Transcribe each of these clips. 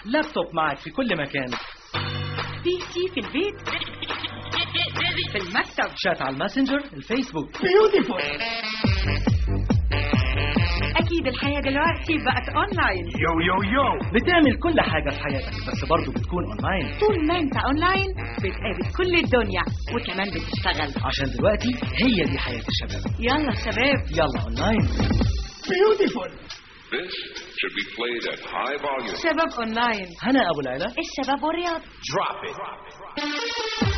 لابتوب معك في كل مكان بي سي في البيت في المكتب شات على الماسنجر الفيسبوك اكيد الحياه دلوقتي بقت اونلاين يو يو يو بتعمل كل حاجة في حياتك بس برضه بتكون اونلاين طول ما انت اونلاين بتقابل كل الدنيا وكمان بتشتغل عشان دلوقتي هي دي حياة الشباب يلا شباب يلا اونلاين This should be played at high volume. شباب اونلاين هنا ابو العلا الشباب والرياضة Drop it.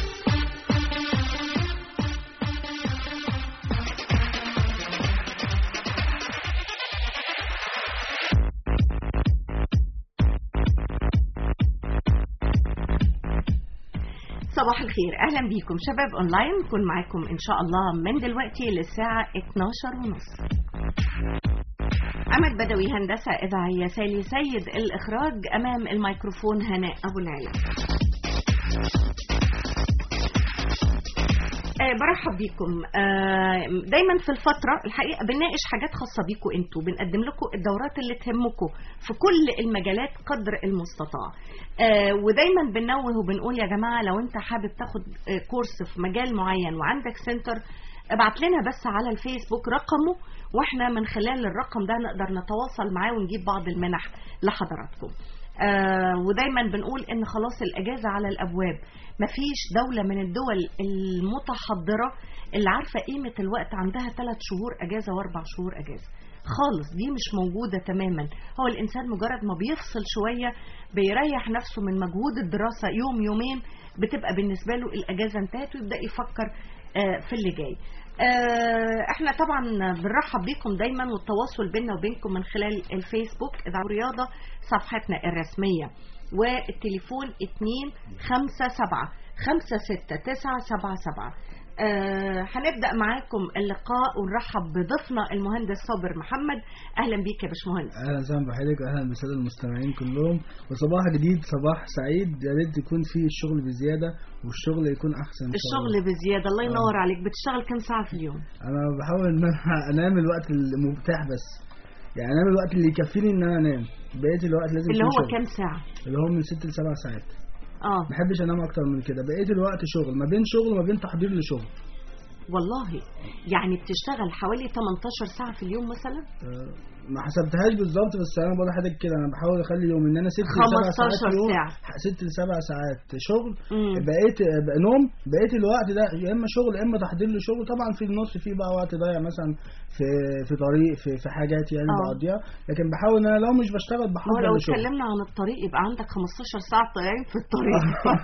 صباح الخير اهلا بيكم شباب اونلاين نكون معاكم ان شاء الله من دلوقتي للساعه 12 ونص أحمد بدوي هندسة إذاعية سالي سيد الإخراج أمام الميكروفون هناء أبو العلا آه برحب بيكم آه دايما في الفترة الحقيقة بنناقش حاجات خاصة بيكم انتوا بنقدم لكم الدورات اللي تهمكم في كل المجالات قدر المستطاع آه ودايما بننوه وبنقول يا جماعة لو انت حابب تاخد آه كورس في مجال معين وعندك سنتر ابعت لنا بس على الفيسبوك رقمه واحنا من خلال الرقم ده نقدر نتواصل معاه ونجيب بعض المنح لحضراتكم آه ودايما بنقول ان خلاص الاجازه على الابواب مفيش دوله من الدول المتحضره اللي عارفه قيمه الوقت عندها ثلاث شهور اجازه واربع شهور اجازه خالص دي مش موجوده تماما هو الانسان مجرد ما بيفصل شويه بيريح نفسه من مجهود الدراسه يوم يومين بتبقى بالنسبه له الاجازه انتهت ويبدا يفكر آه في اللي جاي آه، احنا طبعا بنرحب بيكم دايما والتواصل بيننا وبينكم من خلال الفيسبوك اذاعه رياضه صفحتنا الرسميه والتليفون 257 56977 آه هنبدا معاكم اللقاء ونرحب بضيفنا المهندس صابر محمد اهلا بيك يا باشمهندس اهلا وسهلا بحضرتك واهلا بالساده المستمعين كلهم وصباح جديد صباح سعيد يا ريت يكون فيه الشغل بزياده والشغل يكون احسن إن شاء الشغل الله. بزياده الله ينور عليك بتشتغل كام ساعه في اليوم انا بحاول ان انا انام الوقت المتاح بس يعني انام الوقت اللي يكفيني ان انا انام بقيه الوقت لازم اللي يكون هو شغل. كام ساعه اللي هو من 6 ل 7 ساعات اه ما بحبش انام اكتر من كده بقيه الوقت شغل ما بين شغل وما بين تحضير لشغل والله يعني بتشتغل حوالي 18 ساعه في اليوم مثلا أه، ما حسبتهاش بالظبط بس انا بقول لحضرتك كده انا بحاول اخلي اليوم ان انا 6 ل 7 ساعات 15 في اليوم ساعة. 6 ل 7 ساعات شغل مم. بقيت بقى نوم بقيت الوقت ده يا اما شغل يا اما تحضير لشغل طبعا في النص في بقى وقت ضايع مثلا في في طريق في في حاجات يعني آه. بقضيها لكن بحاول ان انا لو مش بشتغل ما هو بحضر لو لشغل اتكلمنا عن الطريق يبقى عندك 15 ساعة طالعين في الطريق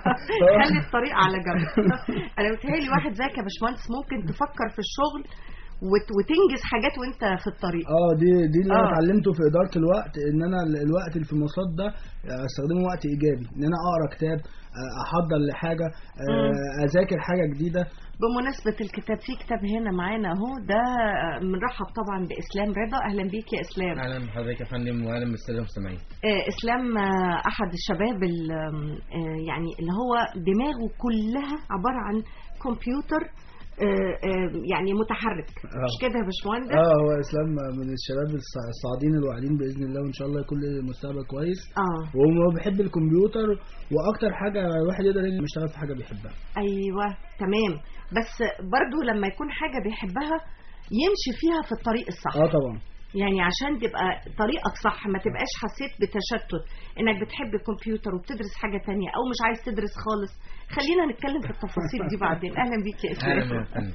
خلي الطريق على جنب انا متهيألي واحد زيك يا باشمهندس ممكن تفكر في الشغل وت- وتنجز حاجات وانت في الطريق اه دي دي اللي انا آه. اتعلمته في اداره الوقت ان انا ال- الوقت اللي في المواصلات ده آه، استخدمه وقت ايجابي ان انا اقرا كتاب آه، احضر لحاجه آه، اذاكر حاجه جديده بمناسبة الكتاب في كتاب هنا معانا اهو ده بنرحب طبعا بإسلام رضا أهلا بيك يا إسلام اهلا بحضرتك يا فندم واهلا بالساده المستمعين آه، اسلام آه، احد الشباب ال- آه، يعني اللي هو دماغه كلها عباره عن كمبيوتر آه، آه، يعني متحرك مش كده يا باشمهندس اه هو اسلام من الشباب الص- الصاعدين الواعدين باذن الله وان شاء الله يكون له مستقبل كويس اه وهو بيحب الكمبيوتر واكتر حاجه الواحد يقدر انه يشتغل في حاجه بيحبها ايوه تمام بس برضو لما يكون حاجه بيحبها يمشي فيها في الطريق الصح اه طبعا يعني عشان تبقى طريقك صح ما تبقاش حسيت بتشتت انك بتحب الكمبيوتر وبتدرس حاجه تانية او مش عايز تدرس خالص خلينا نتكلم في التفاصيل دي بعدين اهلا بيك يا اسلام اهلا يا فندم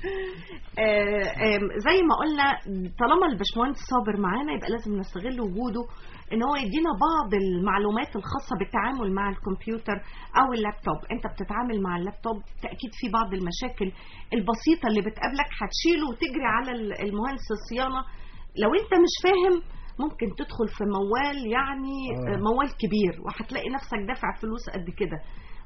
آه، آم، زي ما قلنا طالما الباشمهندس صابر معانا يبقى لازم نستغل وجوده ان هو يدينا بعض المعلومات الخاصه بالتعامل مع الكمبيوتر او اللابتوب انت بتتعامل مع اللابتوب تاكيد في بعض المشاكل البسيطه اللي بتقابلك هتشيله وتجري على ال- المهندس الصيانه لو انت مش فاهم ممكن تدخل في موال يعني آه. آه، موال كبير وهتلاقي نفسك دافع فلوس قد كده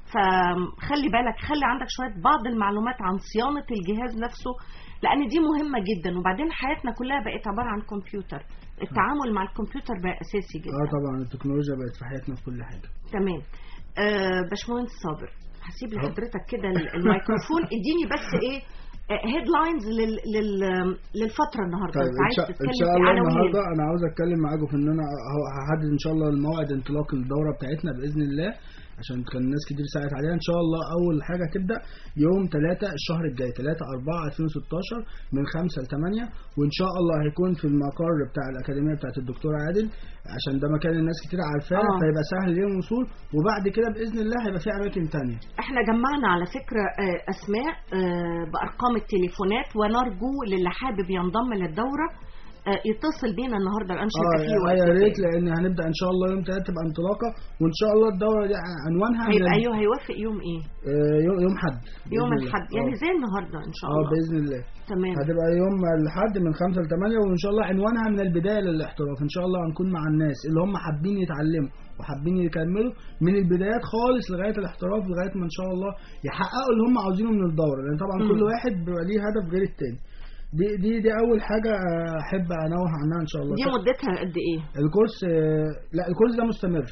فخلي بالك خلي عندك شويه بعض المعلومات عن صيانه الجهاز نفسه لان دي مهمه جدا وبعدين حياتنا كلها بقت عباره عن كمبيوتر التعامل مع الكمبيوتر بقى اساسي جدا اه طبعا التكنولوجيا بقت في حياتنا في كل حاجه تمام آه باشمهندس صابر هسيب لحضرتك كده ال- الميكروفون اديني بس ايه هيدلاينز لل... لل... للفتره النهارده طيب انت ان عايز شاء, تتكلم إن شاء في الله عناوين النهارده انا عاوز اتكلم معاكم في ان انا هو- هحدد ان شاء الله الموعد انطلاق الدوره بتاعتنا باذن الله عشان كان ناس كتير ساعدت عليها ان شاء الله اول حاجه هتبدا يوم 3 الشهر الجاي 3 4 2016 من 5 ل 8 وان شاء الله هيكون في المقر بتاع الاكاديميه بتاعت الدكتور عادل عشان ده مكان الناس كتير عارفاه آه. فيبقى سهل ليهم الوصول وبعد كده باذن الله هيبقى في اماكن تانية احنا جمعنا على فكره آه، اسماء آه، بارقام التليفونات ونرجو للي حابب ينضم للدوره آه، يتصل بينا النهارده الان شايفه اه فيه يا- وقت يا ريت كتير. لان هنبدا ان شاء الله يوم 3 تبقى انطلاقه وان شاء الله الدوره دي عنوانها من هيبقى ال- ايوه هيوافق يوم ايه آه، يوم يوم حد يوم بإذن الله. الاحد يعني آه. زي النهارده ان شاء اه الله باذن الله تمام هتبقى يوم الاحد من 5 ل 8 وان شاء الله عنوانها من البدايه للاحتراف ان شاء الله هنكون مع الناس اللي هم حابين يتعلموا وحابين يكملوا من البدايات خالص لغايه الاحتراف لغايه ما ان شاء الله يحققوا اللي هم عاوزينه من الدوره لان طبعا مم. كل واحد بيبقى ليه هدف غير التاني دي دي دي اول حاجه آه، احب انوه عنها ان شاء الله دي مدتها قد ايه الكورس آه، لا الكورس ده مستمر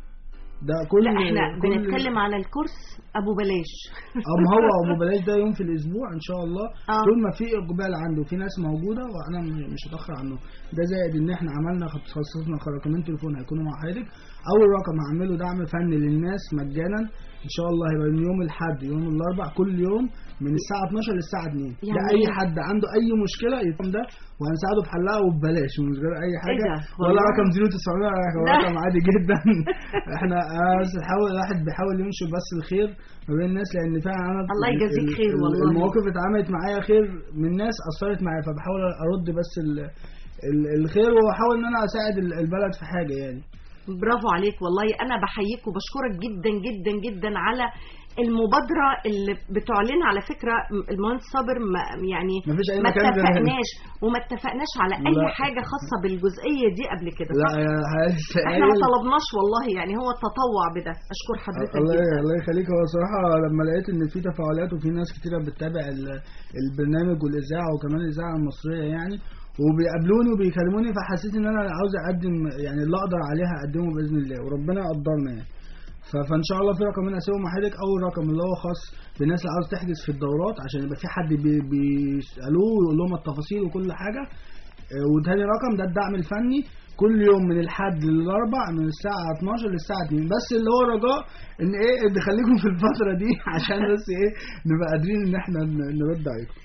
ده كل لا احنا كل- بنتكلم على الكورس ابو بلاش اه ما هو ابو بلاش ده يوم في الاسبوع ان شاء الله آه. طول ما في اقبال عنده وفي ناس موجوده وانا م- مش هتاخر عنه ده زائد ان احنا عملنا خصصنا رقمين تليفون هيكونوا مع حضرتك اول رقم هعمله دعم فني للناس مجانا ان شاء الله هيبقى من يوم الاحد يوم الاربع كل يوم من الساعه 12 للساعه 2 يعني ده اي إيه؟ حد عنده اي مشكله يقوم ده وهنساعده في حلها وببلاش من غير اي حاجه ده؟ ولا والله؟ رقم 0900 ولا رقم- لا. رقم عادي جدا احنا آه، بس نحاول الواحد بيحاول ينشر بس الخير ما بين الناس لان فعلا انا الله يجازيك ال- خير ال- والله. المواقف اتعملت معايا خير من ناس اثرت معايا فبحاول ارد بس ال- ال- الخير واحاول ان انا اساعد ال- البلد في حاجه يعني برافو عليك والله انا بحييك وبشكرك جدا جدا جدا على المبادرة اللي بتعلنها على فكرة المهندس صابر ما يعني مفيش أي ما مكان غير هنا. اتفقناش وما اتفقناش على اي لا. حاجة خاصة بالجزئية دي قبل كده لا صح؟ يا هاي- احنا ما طلبناش والله يعني هو التطوع بده اشكر حضرتك الله جدا الله يخليك هو صراحة لما لقيت ان في تفاعلات وفي ناس كتيرة بتتابع ال- البرنامج والاذاعة وكمان الاذاعة المصرية يعني وبيقابلوني وبيكلموني فحسيت ان انا عاوز اقدم يعني اللي اقدر عليها اقدمه باذن الله وربنا يقدرنا يعني ف- فان شاء الله في رقمين اسيبهم مع حضرتك اول رقم اللي هو خاص بالناس اللي عاوز تحجز في الدورات عشان يبقى في حد بي- بيسالوه ويقول لهم التفاصيل وكل حاجه آه، وتاني رقم ده الدعم الفني كل يوم من الحد للاربع من الساعه 12 للساعه 2 بس اللي هو رجاء ان ايه ان خليكم في الفتره دي عشان بس ايه نبقى قادرين ان احنا ن- نرد عليكم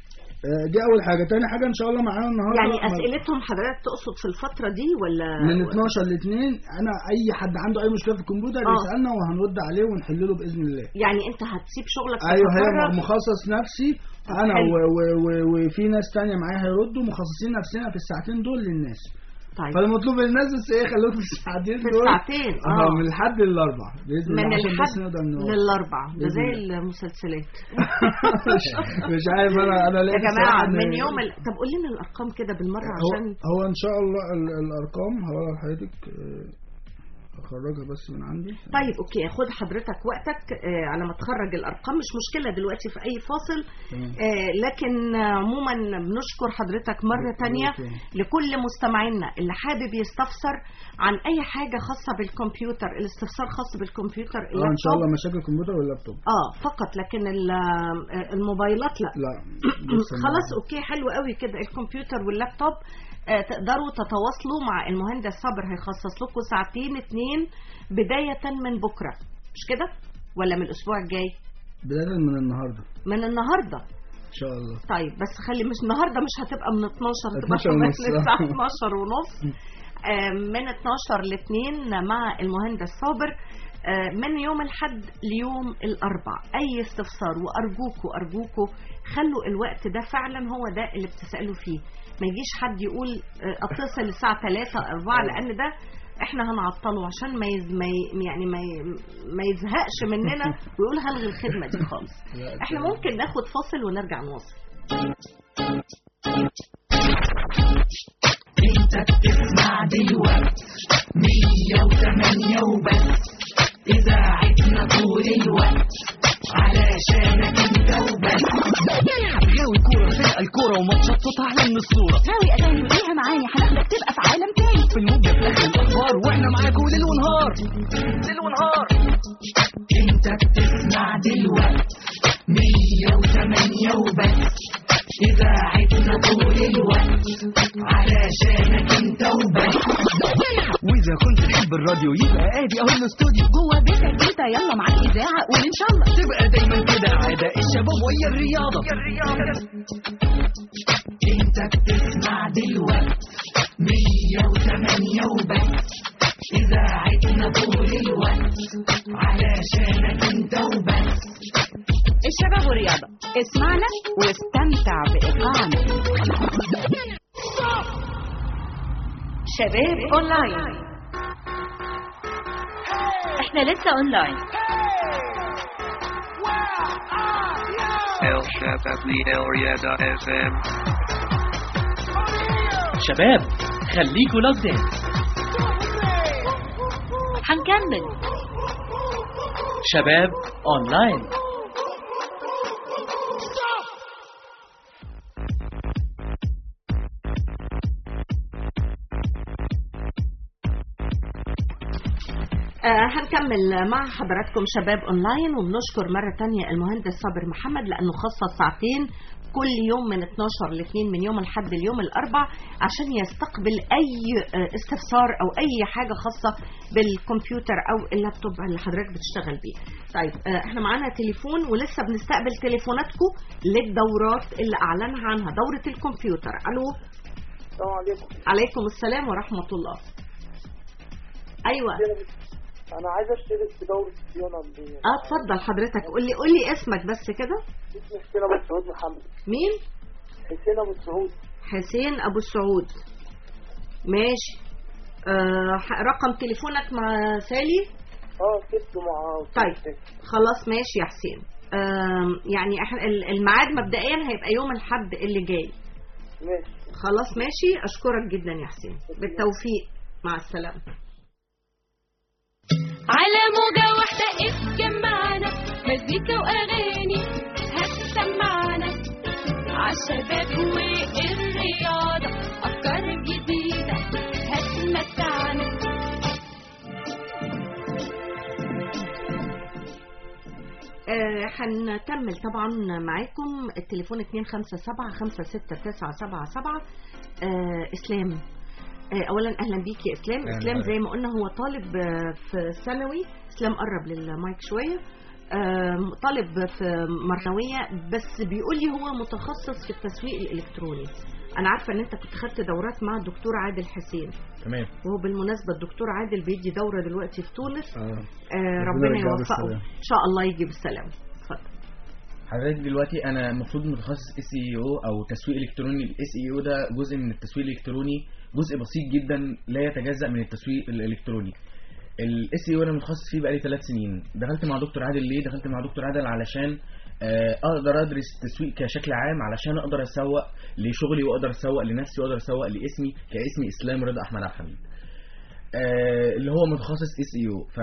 آه، دي اول حاجه تاني حاجه ان شاء الله معانا النهارده يعني اسئلتهم حضرتك تقصد في الفترة دي ولا من 12 ل 2 انا اي حد عنده اي مشكله في الكمبيوتر آه. يسالنا وهنرد عليه ونحل له باذن الله يعني انت هتسيب شغلك ايوه هي تتفرغ؟ مخصص نفسي انا حلو. و- و- و- وفي ناس تانية معايا هيردوا مخصصين نفسنا في الساعتين دول للناس طيب فالمطلوب من الناس بس ايه خلوكم في الساعتين في دول الساعتين اه اه من الحد للاربع باذن من الله عشان بس الحد نقدر نقول للاربع ده بإذن زي الله. المسلسلات مش, مش عارف انا انا يا لقيت جماعة الصراحة إن- من يوم ال... طب قول لنا الارقام كده بالمرة هو, عشان هو ان شاء الله ال- الارقام هقولها لحضرتك آه، اخرجها بس من عندي طيب اوكي خد حضرتك وقتك آه على ما تخرج الارقام مش مشكله دلوقتي في اي فاصل تمام. آه لكن آه، عموما بنشكر حضرتك مره تانية أوكي. لكل مستمعينا اللي حابب يستفسر عن اي حاجه خاصه بالكمبيوتر الاستفسار خاص بالكمبيوتر اه ان شاء الله مشاكل الكمبيوتر واللابتوب اه فقط لكن ال- آه، الموبايلات لا لا لسه ما- خلاص اوكي حلو قوي كده الكمبيوتر واللابتوب آه، تقدروا تتواصلوا مع المهندس صابر هيخصص لكم ساعتين اتنين بداية من بكرة مش كده ولا من الاسبوع الجاي بدايه من النهارده من النهارده ان شاء الله طيب بس خلي مش النهارده مش هتبقى من 12 هتبقى 12 كمان ونص. الساعة 12 ونص آه، من 12 ل 2 مع المهندس صابر آه، من يوم الحد ليوم الاربع اي استفسار وارجوكوا ارجوكوا خلوا الوقت ده فعلا هو ده اللي بتسالوا فيه ما يجيش حد يقول آه، اتصل الساعه 3 4 لان ده احنا هنعطله عشان ما يز... ما ي... يعني ما ي... ما يزهقش مننا ويقول هلغي الخدمه دي خالص لا، احنا تمام. ممكن ناخد فاصل ونرجع نواصل غاوي كورة فرقة الكورة وماتشات صوتها أحلى من الصورة غاوي اغاني وليها معاني هناخدك تبقى في عالم تاني في الموجة في آخر الأخبار وإحنا معاكم ليل ونهار ليل ونهار أنت بتسمع دلوقتي واذا كنت تحب الراديو يبقى ادي اهو الاستوديو جوه بيتك انت يلا معاك اذاعه قول ان شاء الله تبقى دايما كده عاده الشباب ويا الرياضه انت بتسمع دلوقتي مية وثمانية وبس إذاعتنا طول الوقت علشانك انت وبس الشباب والرياضه اسمعنا واستمتع بايقاعنا شباب اونلاين احنا لسه اونلاين El Shababli El Riada FM. شباب خليكوا لوكد ان هنكمل شباب اونلاين آه هنكمل مع حضراتكم شباب اونلاين وبنشكر مره تانية المهندس صابر محمد لانه خصص ساعتين كل يوم من 12 ل 2 من يوم الاحد ليوم الاربع عشان يستقبل اي آه، استفسار او اي حاجه خاصه بالكمبيوتر او اللابتوب اللي حضرتك بتشتغل بيه. طيب آه، احنا معانا تليفون ولسه بنستقبل تليفوناتكم للدورات اللي اعلنها عنها دوره الكمبيوتر. الو السلام عليكم عليكم السلام ورحمه الله. ايوه انا عايز اشترك في دورة صيانة اللي اه اتفضل حضرتك قول لي قول لي اسمك بس كده اسمي حسين ابو سعود محمد مين حسين ابو سعود حسين ابو السعود ماشي آه ح- رقم تليفونك مع سالي اه سبته مع طيب خلاص ماشي يا حسين آم، يعني احنا ال- الميعاد مبدئيا هيبقى يوم الحد اللي جاي ماشي خلاص ماشي اشكرك جدا يا حسين بالتوفيق مع السلامه على موجة واحدة اتجمعنا مزيكا وأغاني هتسمعنا عالشباب والرياضة أفكار جديدة هتمتعنا آه، هنكمل طبعا معاكم التليفون 257 56977 آه، اسلام آه، اولا اهلا بيك يا اسلام أهلا اسلام بك. زي ما قلنا هو طالب آه، في ثانوي اسلام قرب للمايك شويه آم، طالب في مرنويه بس بيقول لي هو متخصص في التسويق الالكتروني انا عارفه ان انت كنت خدت دورات مع الدكتور عادل حسين تمام وهو بالمناسبه الدكتور عادل بيدي دوره دلوقتي في تونس اه آه، ربنا يرجعه يوفقه بالسلامة. ان شاء الله يجي بالسلامه اتفضل حضرتك دلوقتي انا المفروض متخصص اس اي او او تسويق الكتروني الاس اي او ده جزء من التسويق الالكتروني جزء بسيط جدا لا يتجزأ من التسويق الالكتروني الاس اي او انا متخصص فيه بقالي ثلاث سنين دخلت مع دكتور عادل ليه دخلت مع دكتور عادل علشان آه، اقدر ادرس التسويق كشكل عام علشان اقدر اسوق لشغلي واقدر اسوق لنفسي واقدر اسوق لاسمي كاسمي اسلام رضا احمد عبد الحميد آه، اللي هو متخصص اس اي او ف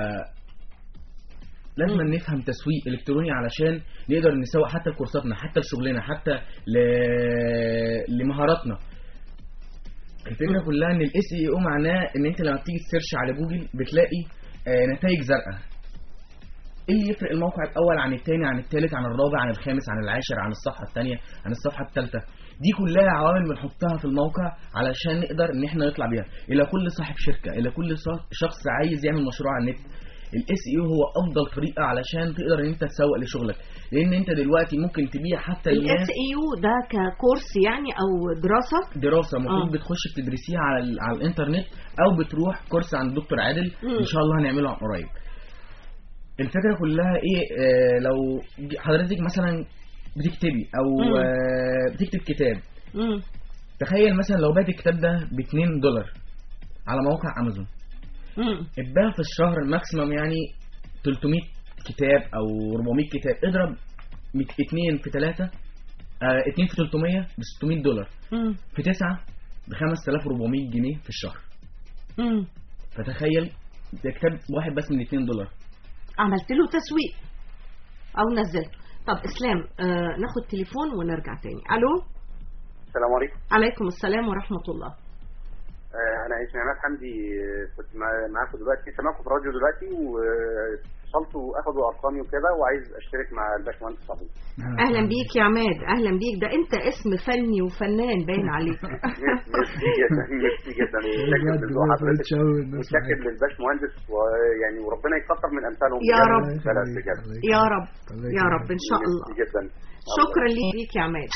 لازم نفهم تسويق الكتروني علشان نقدر نسوق حتى لكورساتنا حتى لشغلنا حتى ل... لمهاراتنا الفكره كلها ان الاس اي او معناه ان انت لما بتيجي تسيرش على جوجل بتلاقي آه، نتائج زرقاء ايه اللي يفرق الموقع الاول عن الثاني عن الثالث عن الرابع عن الخامس عن العاشر عن الصفحه الثانيه عن الصفحه الثالثه دي كلها عوامل بنحطها في الموقع علشان نقدر ان احنا نطلع بيها الى كل صاحب شركه الى كل صا- شخص عايز يعمل مشروع على النت الاس اي هو افضل طريقه علشان تقدر ان انت تسوق لشغلك لان انت دلوقتي ممكن تبيع حتى الاس للناس اي يو ده ككورس يعني او دراسه دراسه المفروض آه. بتخش بتدرسيها على ال- على الانترنت او بتروح كورس عند دكتور عادل مم. ان شاء الله هنعمله قريب الفكره كلها ايه آه لو ج- حضرتك مثلا بتكتبي او مم. آه بتكتب كتاب مم. تخيل مثلا لو بعت الكتاب ده ب 2 دولار على موقع امازون مم. اتباع في الشهر ماكسيمم يعني 300 كتاب او 400 كتاب اضرب 2 في 3 2 في 300 ب 600 دولار مم. في 9 ب 5400 جنيه في الشهر مم. فتخيل ده كتاب واحد بس من 2 دولار عملت له تسويق او نزلته طب اسلام آه ناخد تليفون ونرجع تاني الو السلام عليكم عليكم السلام ورحمه الله آه، انا اسمي عماد حمدي آه، كنت مع- معاكم دلوقتي سامعكم في الراديو دلوقتي واتصلت واخدوا ارقامي وكده وعايز اشترك مع الباشمهندس صاحبي اهلا بيك يا عماد اهلا بيك ده انت اسم فني وفنان باين عليك ميرسي جدا ميرسي جدا متشكر بجد لذوق والله حضرتك بتشوق الناس متشكر معاك. للباشمهندس ويعني وربنا يكتر من امثالهم يا بجد رب. في البلد بجد يا رب يا رب ان شاء الله ميرسي جدا شكرا ليك يا عماد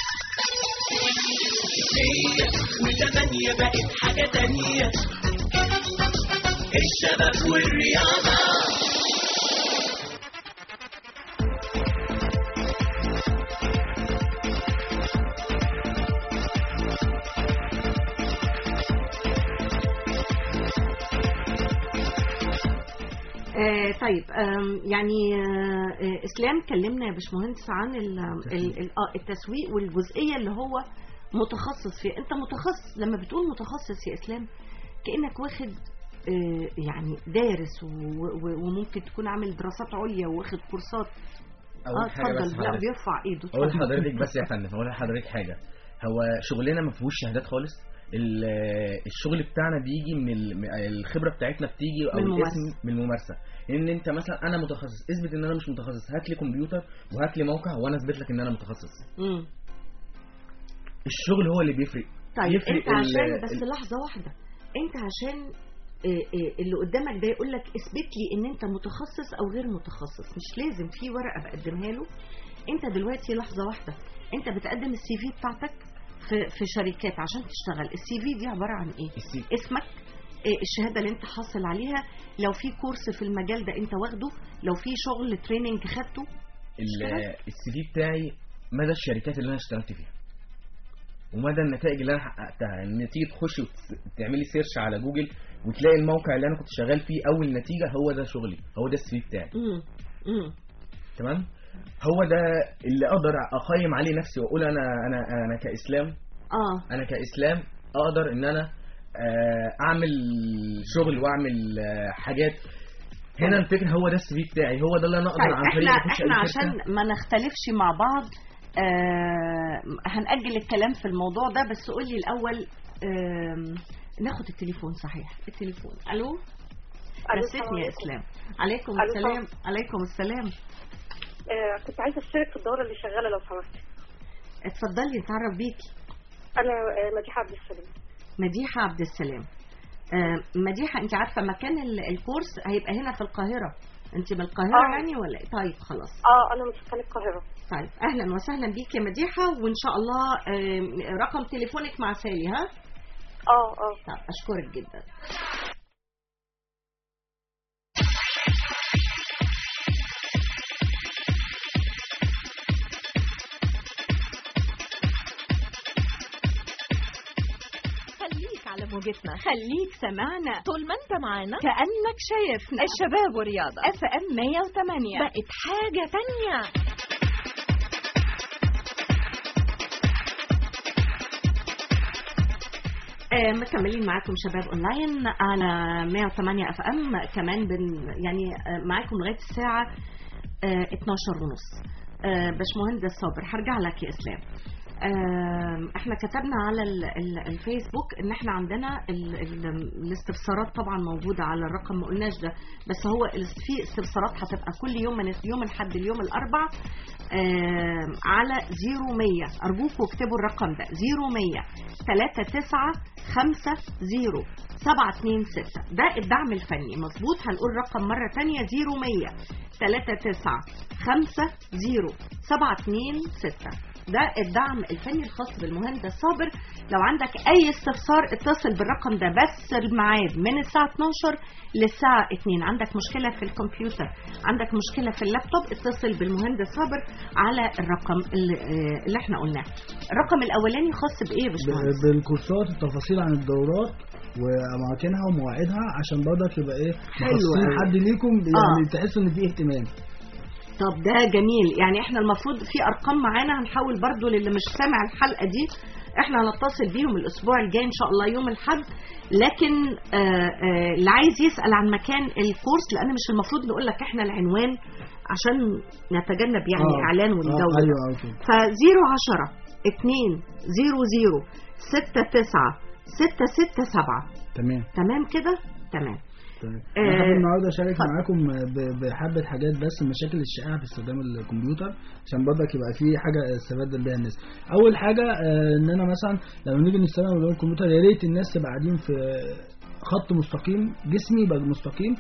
وتمانية بقت حاجة تانية الشباب والرياضة آه طيب آم، يعني آه آه، اسلام كلمنا يا باشمهندس عن ال- ال- ال- آه، التسويق والجزئيه اللي هو متخصص فيها انت متخصص لما بتقول متخصص يا اسلام كانك واخد آه، يعني دارس و- و- وممكن تكون عامل دراسات عليا واخد كورسات أول اه حاجة بس اتفضل لا حضرتك- بيرفع ايده اقول اتفضل. لحضرتك بس يا فندم اقول لحضرتك حاجه هو شغلنا ما فيهوش شهادات خالص ال- الشغل بتاعنا بيجي من ال- الخبره بتاعتنا بتيجي او من الممارسة. الاسم من الممارسه ان انت مثلا انا متخصص اثبت ان انا مش متخصص هات لي كمبيوتر وهات لي موقع وانا اثبت لك ان انا متخصص مم. الشغل هو اللي بيفرق طيب يفرق انت ال- عشان بس ال- لحظه واحده انت عشان آه، آه، اللي قدامك ده يقول لك اثبت لي ان انت متخصص او غير متخصص مش لازم في ورقه بقدمها له انت دلوقتي لحظه واحده انت بتقدم السي في بتاعتك في في شركات عشان تشتغل السي في دي عباره عن ايه السي- اسمك آه، الشهاده اللي انت حاصل عليها لو في كورس في المجال ده انت واخده لو في شغل تريننج خدته ال- السي في بتاعي مدى الشركات اللي انا اشتغلت فيها ومدى النتائج اللي انا حققتها ان تيجي تخشي وتعملي سيرش على جوجل وتلاقي الموقع اللي انا كنت شغال فيه اول نتيجه هو ده شغلي هو ده السي في بتاعي امم امم تمام هو ده اللي اقدر اقيم عليه نفسي واقول انا انا انا كاسلام اه انا كاسلام اقدر ان انا آه، اعمل شغل واعمل آه، حاجات هنا الفكره هو ده السي في بتاعي هو ده اللي انا اقدر طيب عن احنا طريقه اخش احنا اي شركه عشان ما نختلفش مع بعض آه هنأجل الكلام في الموضوع ده بس قول لي الأول آه ناخد التليفون صحيح التليفون ألو ألو، نسيتني السلام يا عليكم. إسلام عليكم ألو، السلام السلام. عليكم السلام آه كنت عايزه اشترك في الدوره اللي شغاله لو سمحت اتفضلي نتعرف بيكي انا آه مديحه عبد السلام مديحة عبد السلام آه مديحة انت عارفة مكان ال- الكورس هيبقى هنا في القاهرة انت من القاهرة آه. يعني ولا ايه طيب خلاص اه انا من سكان القاهره طيب اهلا وسهلا بيك يا مديحه وان شاء الله آم، رقم تليفونك مع سالي ها اه اه طب اشكرك جدا خليك على موجتنا خليك سمعنا طول ما انت معانا كأنك شايفنا الشباب ورياضة اف ام 108 بقت حاجة تانية آه، مكملين معاكم شباب اونلاين على 108 اف ام كمان بن يعني آه، معاكم لغايه الساعه آه، 12 ونص آه، باشمهندس صابر هرجع لك يا اسلام آه، احنا كتبنا على ال- ال- الفيسبوك ان احنا عندنا ال- ال- الاستفسارات طبعا موجوده على الرقم ما قلناش ده بس هو الاس- في استفسارات هتبقى كل يوم من يوم الاحد اليوم الاربع آه، على 0100 ارجوكم اكتبوا الرقم ده 0100 3950 726 ده الدعم الفني مظبوط هنقول رقم مرة تانية 0100 3950 726 ده الدعم الفني الخاص بالمهندس صابر لو عندك اي استفسار اتصل بالرقم ده بس الميعاد من الساعة 12 للساعة 2 عندك مشكلة في الكمبيوتر عندك مشكلة في اللابتوب اتصل بالمهندس صابر على الرقم اللي, آه، اللي احنا قلناه الرقم الاولاني خاص بايه يا باشمهندس ب- بالكورسات التفاصيل عن الدورات واماكنها ومواعيدها عشان برضك يبقى ايه حلو مخصصين أوي. حد ليكم يعني آه. تحس ان فيه اهتمام طب ده جميل يعني احنا المفروض في ارقام معانا هنحاول برضو للي مش سامع الحلقه دي احنا هنتصل بيهم الاسبوع الجاي ان شاء الله يوم الاحد لكن آه آه اللي عايز يسال عن مكان الكورس لان مش المفروض نقول لك احنا العنوان عشان نتجنب يعني آه. اعلان والجو آه، ده. ايوه اوكي ف 010 2 0 0 6 9 ستة ستة سبعة تمام تمام كده تمام تمام آه، انا حابب النهارده اشارك معاكم ب- بحبه حاجات بس مشاكل الشائعه في استخدام الكمبيوتر عشان برضك يبقى في حاجه استفاد بيها الناس اول حاجه آه، ان انا مثلا لما نيجي نستخدم الكمبيوتر يا ريت الناس تبقى قاعدين في خط مستقيم جسمي يبقى مستقيم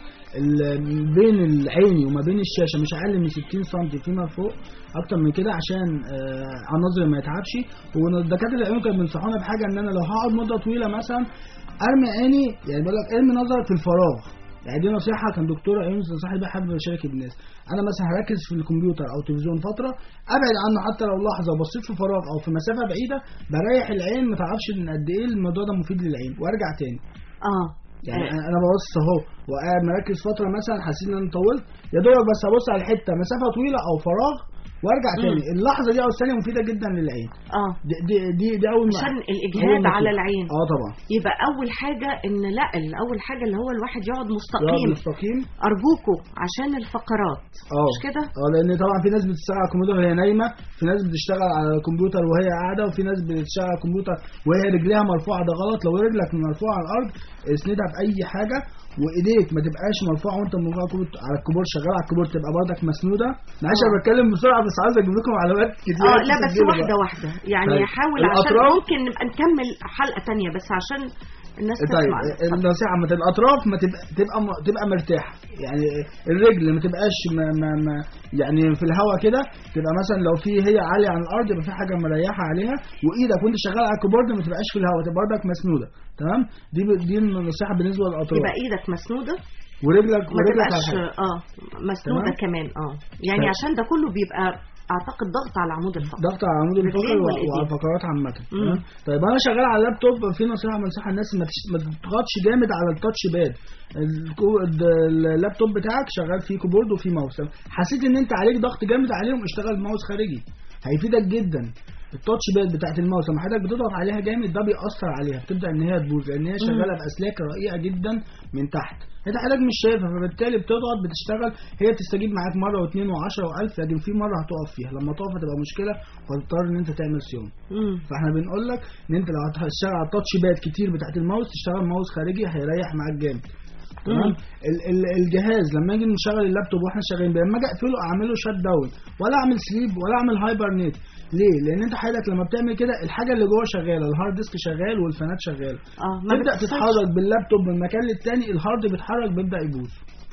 ال- بين العيني وما بين الشاشه مش اقل من 60 سم فيما فوق اكتر من كده عشان آه، على النظر ما يتعبش ودكاتره العيون كانوا بينصحونا بحاجه ان انا لو هقعد مده طويله مثلا ارمي عيني يعني بيقول لك ارمي نظرك في الفراغ يعني دي نصيحه كان دكتور عيون نصحني بيها حابب اشارك الناس انا مثلا هركز في الكمبيوتر او التلفزيون فتره ابعد عنه حتى لو لحظه وبصيت في فراغ او في مسافه بعيده بريح العين ما تعرفش ان قد ايه الموضوع ده مفيد للعين وارجع تاني اه يعني آه. انا انا ببص اهو وقاعد مركز فتره مثلا حاسس ان انا طولت يا دوبك بس ابص على الحته مسافه طويله او فراغ وارجع مم. تاني اللحظه دي او الثانيه مفيده جدا للعين اه دي دي دي, دي اول ما- عشان أول الاجهاد نصيحة. على العين اه طبعا يبقى اول حاجه ان لا اول حاجه اللي هو الواحد يقعد يقعد مستقيم مستقيم ارجوكوا عشان الفقرات اه مش كده اه لان طبعا في ناس بتشتغل على الكمبيوتر وهي نايمه في ناس بتشتغل على الكمبيوتر وهي قاعده وفي ناس بتشتغل على الكمبيوتر وهي رجليها مرفوعه ده غلط لو رجلك مرفوعه على الارض اسندها باي حاجه وايديك ما تبقاش مرفوعه وانت مرفوع على الكيبورد شغال على الكيبورد تبقى برضك مسنوده معلش انا بتكلم بسرعه بس عايز اجيب لكم معلومات كتير اه لا بس واحده واحده يعني طيب. حاول عشان الأطراف- ممكن نبقى نكمل حلقه تانية بس عشان الناس طيب تسمع النصيحه ما الاطراف ما تبقى تبقى تبقى مرتاحه يعني الرجل ما تبقاش ما ما ما يعني في الهواء كده تبقى مثلا لو في هي عاليه عن الارض يبقى في حاجه مريحه عليها وايدك وانت شغال على الكيبورد ما تبقاش في الهواء تبقى برضك مسنوده تمام دي دي النصيحه بالنسبه للاطراف يبقى ايدك مسنوده ورجلك ما ورجلك على تبقاش حاجة. اه مسنوده تمام؟ كمان اه يعني طيب. عشان ده كله بيبقى اعتقد ضغط على عمود الفقر ضغط على عمود الفقر رجلين و- والإيدين. وعلى الفقرات عامة مم. تمام؟ طيب انا شغال على اللابتوب في نصيحة بنصحها الناس ما تش- ما تضغطش جامد على التاتش باد الكو- الد- اللابتوب بتاعك شغال فيه كيبورد وفيه ماوس حسيت ان انت عليك ضغط جامد عليهم اشتغل بماوس خارجي هيفيدك جدا التاتش باد بتاعت الماوس لما حضرتك بتضغط عليها جامد ده بيأثر عليها بتبدا ان هي تبوظ لان هي شغاله باسلاك رقيقه جدا من تحت انت حضرتك مش شايفها فبالتالي بتضغط بتشتغل هي بتستجيب معاك مره واثنين وعشرة والف لكن في مره هتقف فيها لما تقف هتبقى مشكله وهتضطر ان انت تعمل صيانه مم. فاحنا بنقول لك ان انت لو هتشتغل على التاتش باد كتير بتاعت الماوس تشتغل ماوس خارجي هيريح معاك جامد تمام مم. ال- ال- الجهاز لما اجي نشغل اللابتوب واحنا شغالين بيه، لما اجي اقفله اعمله شات داون ولا اعمل سليب ولا اعمل هايبرنيت ليه؟ لان انت حضرتك لما بتعمل كده الحاجه اللي جوه شغاله الهارد ديسك شغال والفانات شغاله اه ما تبدا بتفصلش. تتحرك باللابتوب من مكان للتاني الهارد بيتحرك بيبدا يبوظ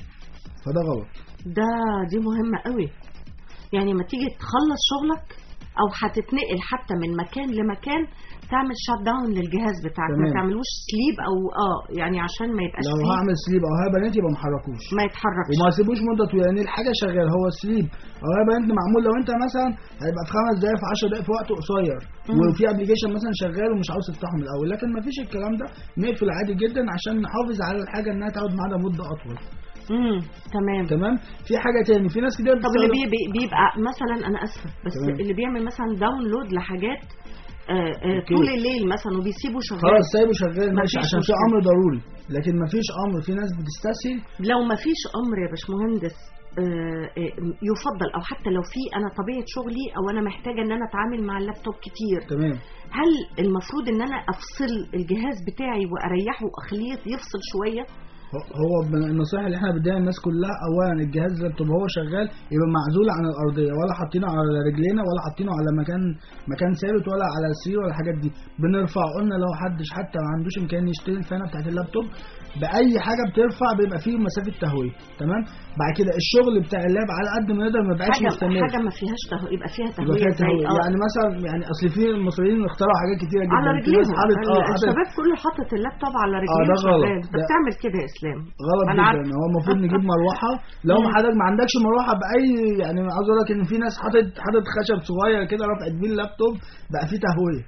فده غلط ده دي مهمة قوي يعني ما تيجي تخلص شغلك او هتتنقل حتى من مكان لمكان تعمل شات داون للجهاز بتاعك ما تمام. تعملوش سليب او اه يعني عشان ما يبقاش لو فيه هعمل سليب او هايبرنيت يبقى ما حركوش ما يتحركش وما سيبوش مده طويله لان الحاجه شغاله هو سليب او هايبرنت معمول لو انت مثلا هيبقى في خمس دقائق في 10 دقائق في وقت قصير مم. وفي ابلكيشن مثلا شغال ومش عاوز تفتحه من الاول لكن ما فيش الكلام ده نقفل عادي جدا عشان نحافظ على الحاجه انها تقعد معانا مده اطول امم تمام تمام في حاجه تاني في ناس كتير طب اللي بتستخدم- بي بي- بيبقى مثلا انا اسفه بس تمام. اللي بيعمل مثلا داونلود لحاجات آه آه أوكي. طول الليل مثلا وبيسيبه شغال خلاص سايبه شغال ماشي مفيش عشان في مشكلة. امر ضروري لكن ما فيش امر في ناس بتستسهل لو ما فيش امر يا باشمهندس آه، آه، يفضل او حتى لو في انا طبيعه شغلي او انا محتاجه ان انا اتعامل مع اللابتوب كتير تمام هل المفروض ان انا افصل الجهاز بتاعي واريحه واخليه يفصل شويه هو- هو من النصائح اللي احنا بديها الناس كلها اولا الجهاز اللابتوب هو شغال يبقى معزول عن الارضيه ولا حاطينه على رجلينا ولا حاطينه على مكان مكان ثابت ولا على السرير ولا الحاجات دي بنرفع قلنا لو حدش حتى ما عندوش امكانيه يشتري الفانه بتاعت اللابتوب باي حاجه بترفع بيبقى فيه مسافه تهويه تمام بعد كده الشغل بتاع اللاب على قد ما يقدر ما يبقاش حاجه مستمر حاجه ما فيهاش تهويه يبقى فيها يبقى تهويه فيها زي تهوية. اه يعني مثلا يعني اصل في المصريين اخترعوا حاجات كتيره جدا على في ناس رجليهم حاطط اه حاطط الشباب كله حاطط اللابتوب على ده رجليه غلط. وشغال انت ده- بتعمل كده يا اسلام غلط أنا جدا عارفة. هو المفروض نجيب مروحه لو ما حضرتك ما عندكش مروحه باي يعني عاوز اقول لك ان في ناس حاطط حاطط خشب صغير كده رفعت بيه اللابتوب بقى فيه تهويه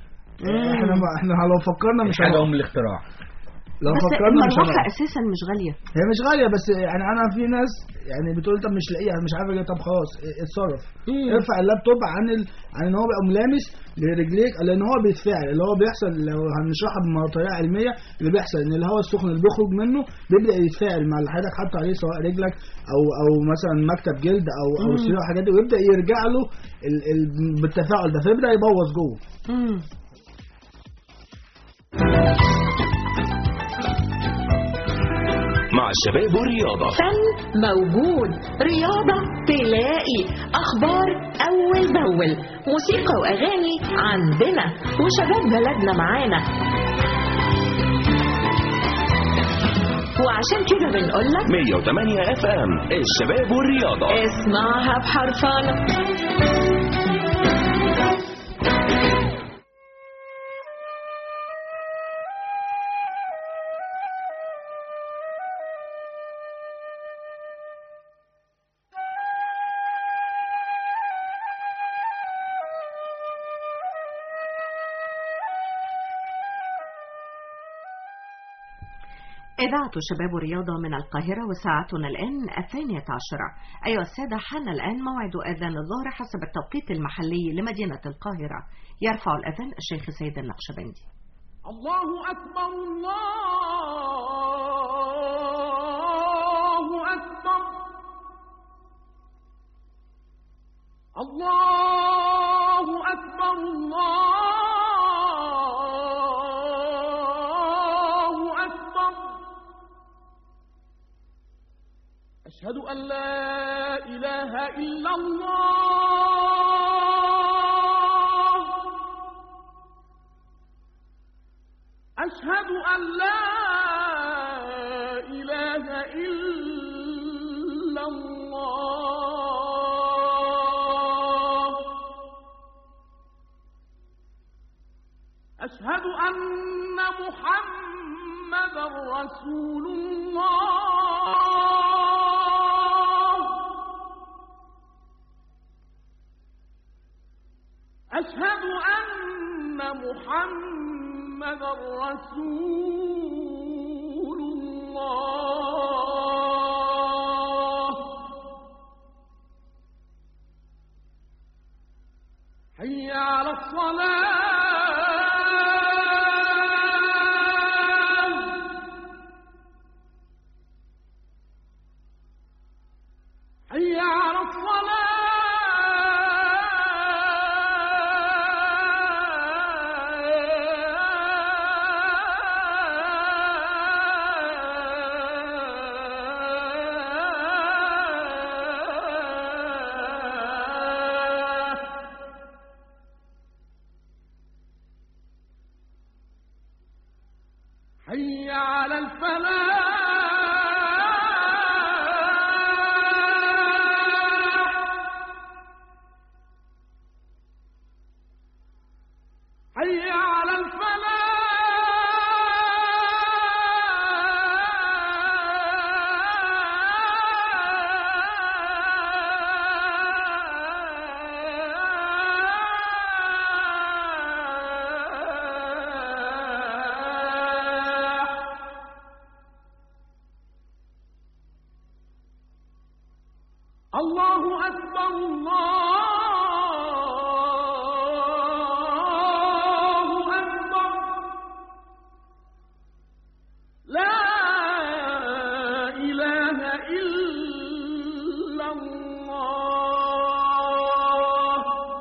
مم. احنا ما احنا لو فكرنا مش حاجه هنعرف. ام الاختراع لو بس فكرنا مش المروحه هنعرف. اساسا مش غاليه هي مش غاليه بس يعني انا في ناس يعني بتقول طب مش لاقيها مش عارف اجيبها طب خلاص اه، اتصرف مم. ارفع اللابتوب عن ال... عن ان هو بيبقى ملامس لرجليك لان هو بيتفاعل اللي هو بيحصل لو هنشرحها بطريقه علميه اللي بيحصل ان الهواء السخن اللي بيخرج منه بيبدا يتفاعل مع اللي حضرتك حاطه عليه سواء رجلك او او مثلا مكتب جلد او او مم. سرير الحاجات دي ويبدا يرجع له ال... ال... بالتفاعل ده فيبدا يبوظ جوه مم. مع الشباب والرياضة فن موجود رياضة تلاقي أخبار أول بأول موسيقى وأغاني عندنا وشباب بلدنا معانا وعشان كده بنقول لك 108 اف ام الشباب والرياضة اسمعها بحرفنة إذاعة شباب ورياضة من القاهرة وساعتنا الآن الثانية عشرة أيها السادة حان الآن موعد أذان الظهر حسب التوقيت المحلي لمدينة القاهرة يرفع الأذان الشيخ سيد النقشبندي الله أكبر الله أكبر الله أكبر الله أكبر أشهد أن لا إله إلا الله أشهد أن لا إله إلا الله أشهد أن محمد رسول الله أشهد أن محمد رسول الله حي على الصلاة حي على الصلاة حي على الفلاح حي على الفلاح الله أكبر الله أكبر لا إله إلا الله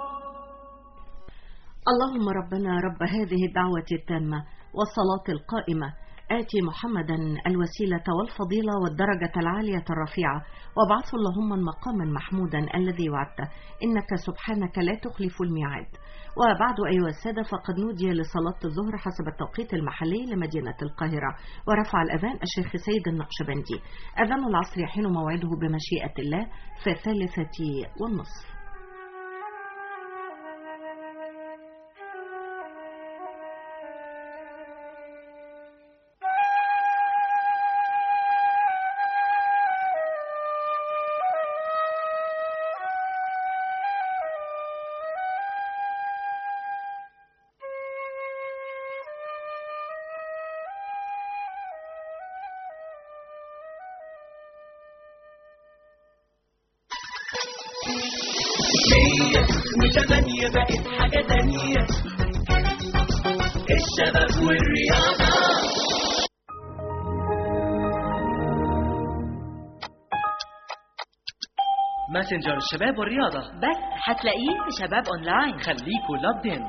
اللهم ربنا رب هذه الدعوة التامة والصلاة القائمة آتي محمدا الوسيلة والفضيلة والدرجة العالية الرفيعة وابعثه اللهم مقاما محمودا الذي وعدته إنك سبحانك لا تخلف الميعاد وبعد أيها السادة فقد نودي لصلاة الظهر حسب التوقيت المحلي لمدينة القاهرة ورفع الأذان الشيخ سيد النقشبندي أذان العصر يحين موعده بمشيئة الله في الثالثة والنصف مية وثمانية بقت حاجة تانية الشباب والرياضة ماسنجر الشباب والرياضة بس هتلاقيه في شباب اونلاين خليكوا لابدين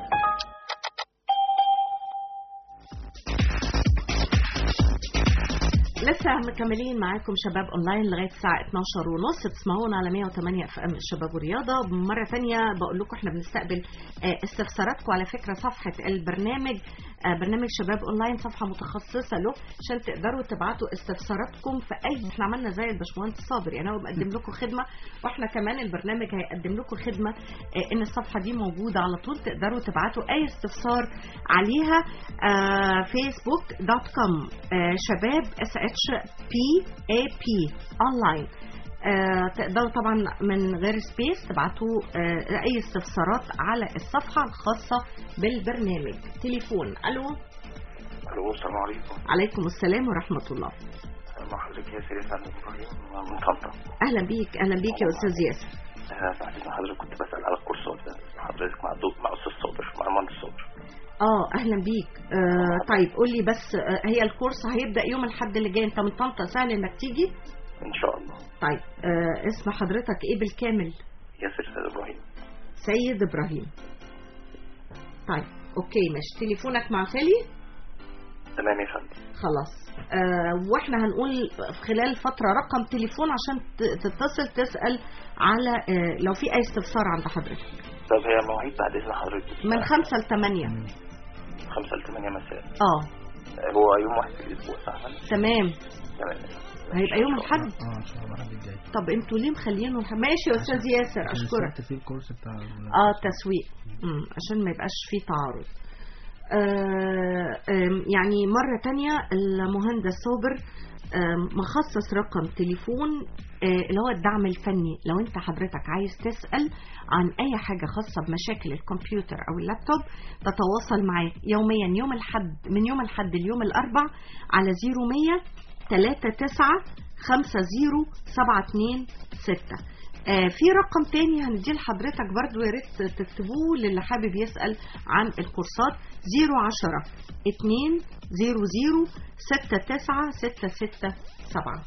لسه لسه مكملين معاكم شباب اونلاين لغايه الساعه 12 ونص تسمعونا على 108 اف ام الشباب والرياضه مره ثانيه بقول لكم احنا بنستقبل آه، استفساراتكم على فكره صفحه البرنامج آه، برنامج شباب اونلاين صفحه متخصصه له عشان تقدروا تبعتوا استفساراتكم في اي احنا عملنا زي الباشمهندس صابر يعني هو بقدم لكم خدمه واحنا كمان البرنامج هيقدم لكم خدمه آه، ان الصفحه دي موجوده على طول تقدروا تبعتوا اي استفسار عليها فيسبوك دوت كوم شباب اس اتش بي اي بي اونلاين آه، تقدروا طبعا من غير سبيس تبعتوا آه، اي استفسارات على الصفحه الخاصه بالبرنامج تليفون الو الو السلام عليكم عليكم السلام ورحمه الله مع حضرتك ياسر يسعد ابراهيم من طنطا اهلا بيك اهلا بيك يا استاذ ياسر آه، بعد اذن حضرتك كنت بسال على الكورسات ده حضرتك مع الدكتور مع استاذ صابر مع المهندس صابر اه اهلا بيك آه طيب قول لي بس آه هي الكورس هيبدا يوم الاحد اللي جاي انت من طنطا سهل انك تيجي ان شاء الله طيب آه اسم حضرتك ايه بالكامل ياسر سيد ابراهيم سيد ابراهيم طيب اوكي ماشي تليفونك مع خالي تمام يا فندم خلاص آه واحنا هنقول خلال فترة رقم تليفون عشان ت- تتصل تسأل على آه لو في اي استفسار عند حضرتك طب هي المواعيد بعد اذن حضرتك من خمسة لتمانية 5 ل 8 مساء اه آه، هو يوم واحد في الاسبوع صح يا فندم؟ تمام تمام هيبقى يوم الاحد اه ان شاء الله الحد الجاي طب انتوا ليه مخلينه الح- ماشي يا استاذ ياسر عشان اشكرك سمعت فيه الكورس بتاع ال- اه تسويق مم. عشان ما يبقاش فيه تعارض آه آم، يعني مرة تانية المهندس صابر آم، مخصص رقم تليفون آه، اللي هو الدعم الفني لو انت حضرتك عايز تسأل عن اي حاجة خاصة بمشاكل الكمبيوتر او اللابتوب تتواصل معاه يوميا يوم الحد من يوم الحد اليوم الاربع على 0100 39 50 72 6 آه، في رقم تاني هنديه لحضرتك برضو يا ريت تكتبوه للي حابب يسأل عن الكورسات 010 2 00 69 667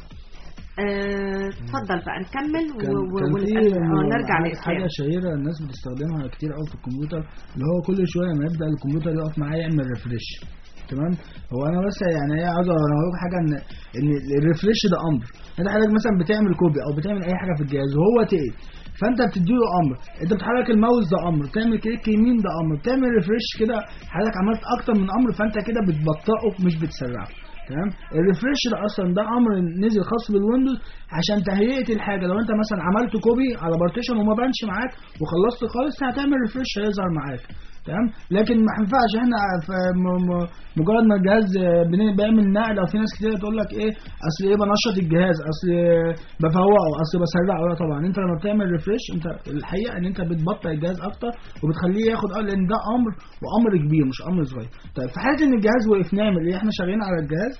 آه، اتفضل بقى نكمل و- كان و- كان في ونقل- آه، نرجع حاجة- لإسلام حاجه شهيره الناس بتستخدمها كتير قوي في الكمبيوتر اللي هو كل شويه ما يبدا الكمبيوتر يقف معاه يعمل ريفرش تمام هو انا بس يعني ايه عاوز اقول لكم حاجه ان ان الريفرش ده امر انت حضرتك مثلا بتعمل كوبي او بتعمل اي حاجه في الجهاز وهو تقل فانت بتديله امر انت بتحرك الماوس ده امر بتعمل كليك يمين ده امر بتعمل ريفرش كده حضرتك عملت اكتر من امر فانت كده بتبطئه مش بتسرعه تمام الريفرش ده اصلا ده امر نزل خاص بالويندوز عشان تهيئه الحاجه لو انت مثلا عملت كوبي على بارتيشن وما بانش معاك وخلصت خالص هتعمل ريفرش هيظهر معاك تمام لكن ما ينفعش احنا في م- م- مجرد ما الجهاز بن- بيعمل نقل او في ناس كتير تقول لك ايه اصل ايه بنشط الجهاز اصل بفوقه اصل بسرعه لا طبعا انت لما بتعمل ريفرش انت الحقيقه ان انت بتبطئ الجهاز اكتر وبتخليه ياخد اه لان ده امر وامر كبير مش امر صغير طيب في حاله ان الجهاز وقف نعمل ايه احنا شغالين على الجهاز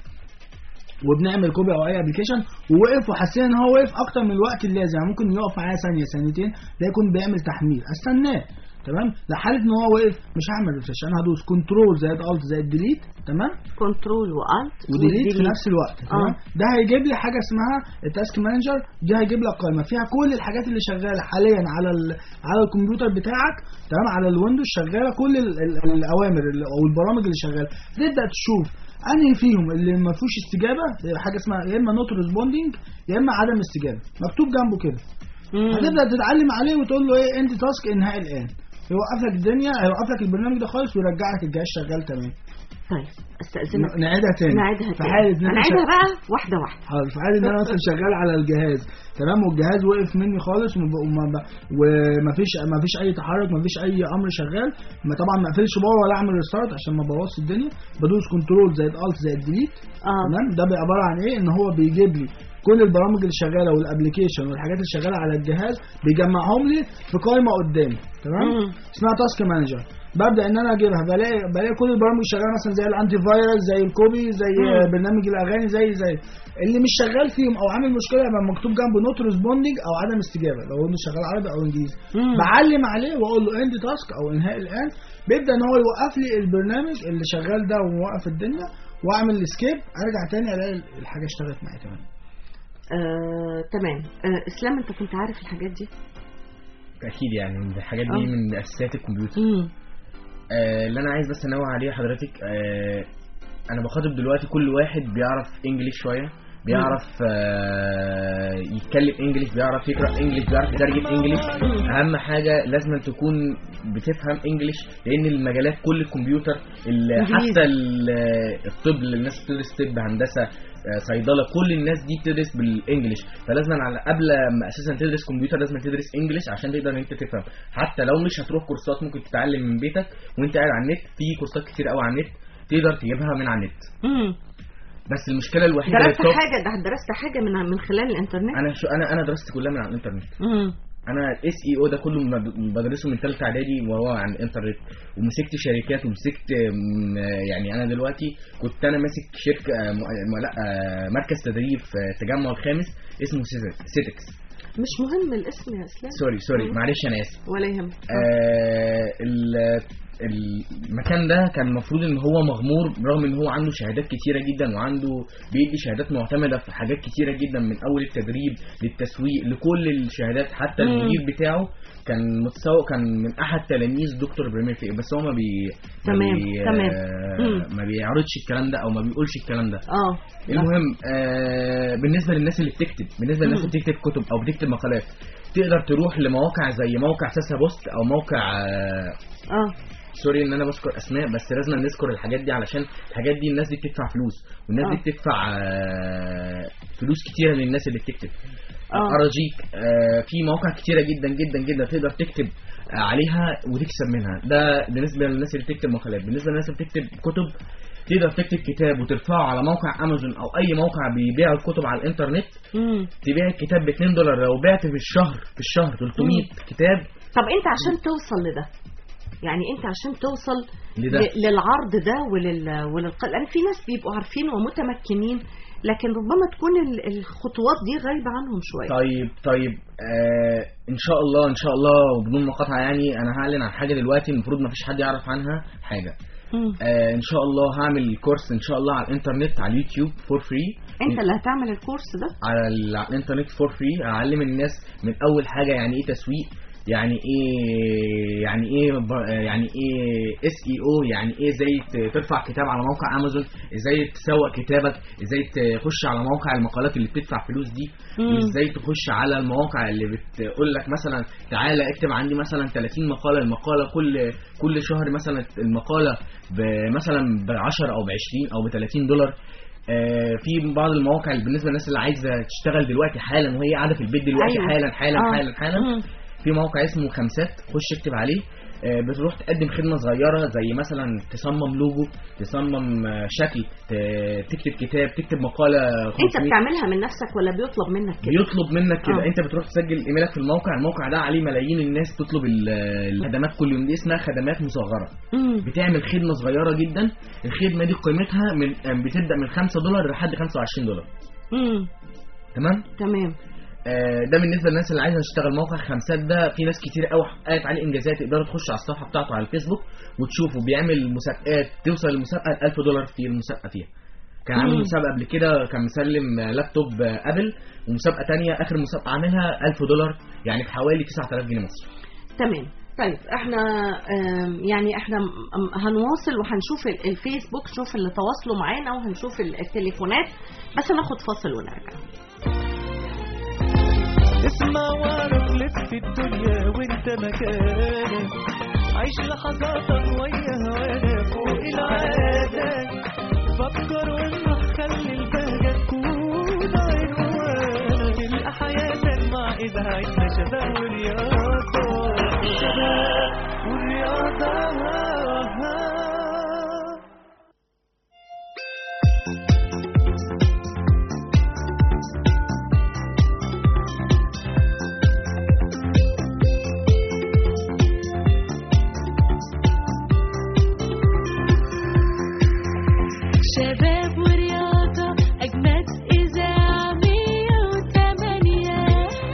وبنعمل كوبي او اي ابلكيشن ووقف وحسينا ان هو وقف اكتر من الوقت اللازم يعني ممكن يقف معايا ثانيه ثانيتين ده يكون بيعمل تحميل استناه تمام لا حاله ان هو وقف مش هعمل ريفرش انا هدوس كنترول زائد الت زائد ديليت تمام كنترول والت وديليت في نفس الوقت تمام ده هيجيب لي حاجه اسمها التاسك مانجر دي هيجيب لك قائمه فيها كل الحاجات اللي شغاله حاليا على ال على الكمبيوتر بتاعك تمام على الويندوز شغاله كل ال ال الاوامر ال- او البرامج اللي شغاله تبدا تشوف انهي فيهم اللي ما فيهوش استجابه حاجه اسمها يا اما نوت ريسبوندينج يا اما عدم استجابه مكتوب جنبه كده هتبدا تتعلم عليه وتقول له ايه انت تاسك انهاء الان يوقف لك الدنيا هيوقف لك البرنامج ده خالص ويرجع لك الجهاز شغال تمام طيب استاذنك ن- نعيدها تاني نعيدها في تاني حاله ان أنت هنعيدها شغال- بقى واحدة واحدة حاضر في حاله ان انا مثلا شغال على الجهاز تمام والجهاز وقف مني خالص وما- وما ب- ومفيش مفيش اي تحرك مفيش اي امر شغال ما طبعا ما اقفلش باور ولا اعمل ريستارت عشان ما ابوظش الدنيا بدوس كنترول زائد الت زائد ديليت تمام ده بيبقى عباره عن ايه ان هو بيجيب لي كل البرامج اللي شغاله والابلكيشن والحاجات اللي شغاله على الجهاز بيجمعهم لي في قائمه قدامي تمام اسمها تاسك مانجر ببدا ان انا اجيبها بلاقي بلاقي كل البرامج اللي شغاله مثلا زي الانتي فايروس زي الكوبي زي مم. برنامج الاغاني زي زي اللي مش شغال فيهم او عامل مشكله يبقى مكتوب جنبه نوت ريسبوندنج او عدم استجابه لو انه شغال عربي او انجليزي مم. بعلم عليه واقول له اند تاسك او انهاء الان بيبدا ان هو يوقف لي البرنامج اللي شغال ده وموقف الدنيا واعمل السكيب ارجع تاني الاقي الحاجه اشتغلت معايا تمام آه، تمام آه، اسلام انت كنت عارف الحاجات دي اكيد يعني من الحاجات دي آه. من اساسيات الكمبيوتر آه اللي انا عايز بس انوه عليه حضرتك آه انا بخاطب دلوقتي كل واحد بيعرف انجليش شويه بيعرف آه، يتكلم انجليش بيعرف يقرا انجليش بيعرف يترجم انجليش اهم حاجه لازم تكون بتفهم انجليش لان المجالات كل الكمبيوتر ال- إنجليزي. حتى ال- الطب اللي الناس بتدرس طب هندسه آه، صيدله كل الناس دي بتدرس بالانجليش فلازم على قبل ما اساسا تدرس كمبيوتر لازم تدرس انجليش عشان تقدر ان انت تفهم حتى لو مش هتروح كورسات ممكن تتعلم من بيتك وانت قاعد على النت في كورسات كتير قوي على النت تقدر تجيبها من على النت مم. بس المشكله الوحيده اللي درست بتقف- حاجه ده درست حاجه من من خلال الانترنت انا شو انا انا درست كلها من على الانترنت مم. انا الاس اي او ده كله ما- بدرسه من ثالثه اعدادي وهو عن الانترنت ومسكت شركات ومسكت م- يعني انا دلوقتي كنت انا ماسك شركه آه، م- م- لا آه، مركز تدريب في التجمع الخامس اسمه سيزك- سيتكس مش مهم الاسم يا اسلام سوري سوري مم. معلش انا اسف ولا يهمك آه، ال- المكان ده كان المفروض ان هو مغمور برغم ان هو عنده شهادات كتيره جدا وعنده بيدي شهادات معتمده في حاجات كتيره جدا من اول التدريب للتسويق لكل الشهادات حتى مم. المدير بتاعه كان متسوق كان من احد تلاميذ دكتور ابراهيم الفقي بس هو ما بي ما تمام، بي- تمام. آه، مم. ما بيعرضش الكلام ده او ما بيقولش الكلام ده اه المهم آه بالنسبه للناس اللي بتكتب بالنسبه للناس مم. اللي بتكتب كتب او بتكتب مقالات تقدر تروح لمواقع زي موقع ساسا بوست او موقع آه اه سوري ان انا بذكر اسماء بس لازم نذكر الحاجات دي علشان الحاجات دي الناس دي بتدفع فلوس والناس آه. دي بتدفع آه فلوس كتيره للناس اللي بتكتب آه. اراجيك آه في مواقع كتيره جدا جدا جدا تقدر تكتب آه، عليها وتكسب منها ده بالنسبه للناس اللي بتكتب مقالات بالنسبه للناس اللي بتكتب كتب تقدر تكتب كتاب وترفعه على موقع امازون او اي موقع بيبيع الكتب على الانترنت مم. تبيع الكتاب ب 2 دولار لو بعت في الشهر في الشهر 300 كتاب طب انت عشان توصل لده يعني انت عشان توصل لده. ل- للعرض ده ولل وللق... لان في ناس بيبقوا عارفين ومتمكنين لكن ربما تكون ال- الخطوات دي غايبه عنهم شويه طيب طيب آه ان شاء الله ان شاء الله وبدون مقاطعه يعني انا هعلن عن حاجه دلوقتي المفروض ما فيش حد يعرف عنها حاجه مم. آه ان شاء الله هعمل كورس ان شاء الله على الانترنت على اليوتيوب فور فري انت اللي هتعمل الكورس ده على, ال- على الانترنت فور فري اعلم الناس من اول حاجه يعني ايه تسويق يعني ايه يعني ايه ب- يعني ايه اس اي او يعني ايه ازاي ت- ترفع كتاب على موقع امازون ازاي تسوق كتابك ازاي تخش على مواقع المقالات اللي بتدفع فلوس دي مم. ازاي تخش على المواقع اللي بتقول لك مثلا تعالى اكتب عندي مثلا 30 مقاله المقاله كل كل شهر مثلا المقاله ب- مثلا ب 10 او ب 20 او ب 30 دولار آه، في بعض المواقع اللي بالنسبه للناس اللي عايزه تشتغل دلوقتي حالا وهي قاعده في البيت دلوقتي أيوة. حالا حالا آه. حالا حالا مم. في موقع اسمه خمسات خش اكتب عليه آه، بتروح تقدم خدمه صغيره زي مثلا تصمم لوجو تصمم آه، شكل ت- تكتب كتاب تكتب مقاله انت 500 بتعملها من نفسك ولا بيطلب منك كده بيطلب منك كده آه. انت بتروح تسجل ايميلك في الموقع الموقع ده عليه ملايين الناس تطلب ال- الخدمات كل يوم دي اسمها خدمات مصغره مم. بتعمل خدمه صغيره جدا الخدمه دي قيمتها من بتبدا من 5 دولار لحد 25 دولار مم. تمام تمام آه، ده بالنسبه للناس اللي عايزه تشتغل موقع خمسات ده في ناس كتير قوي حققت عليه انجازات تقدروا تخش على الصفحه بتاعته على الفيسبوك وتشوفوا بيعمل مسابقات توصل المسابقه ل 1000 دولار في المسابقه فيها كان عامل مم. مسابقه قبل كده كان مسلم آه، لابتوب آه، ابل ومسابقه تانية اخر مسابقه عاملها 1000 دولار يعني بحوالي 9000 جنيه مصري تمام طيب احنا آم، يعني احنا م- م- هنواصل وهنشوف ال- الفيسبوك نشوف اللي تواصلوا معانا وهنشوف ال- التليفونات بس ناخد فاصل ونرجع اسمع واعرف لف الدنيا وانت مكانك عيش لحظاتك ويا هوانا فوق العادة فكر وانك خلي البهجة تكون عنوانك تلقى حياتك مع إذاعتنا شباب ورياضة شباب ورياضة شباب ورياضة أجمد إذاعة مية وتمانية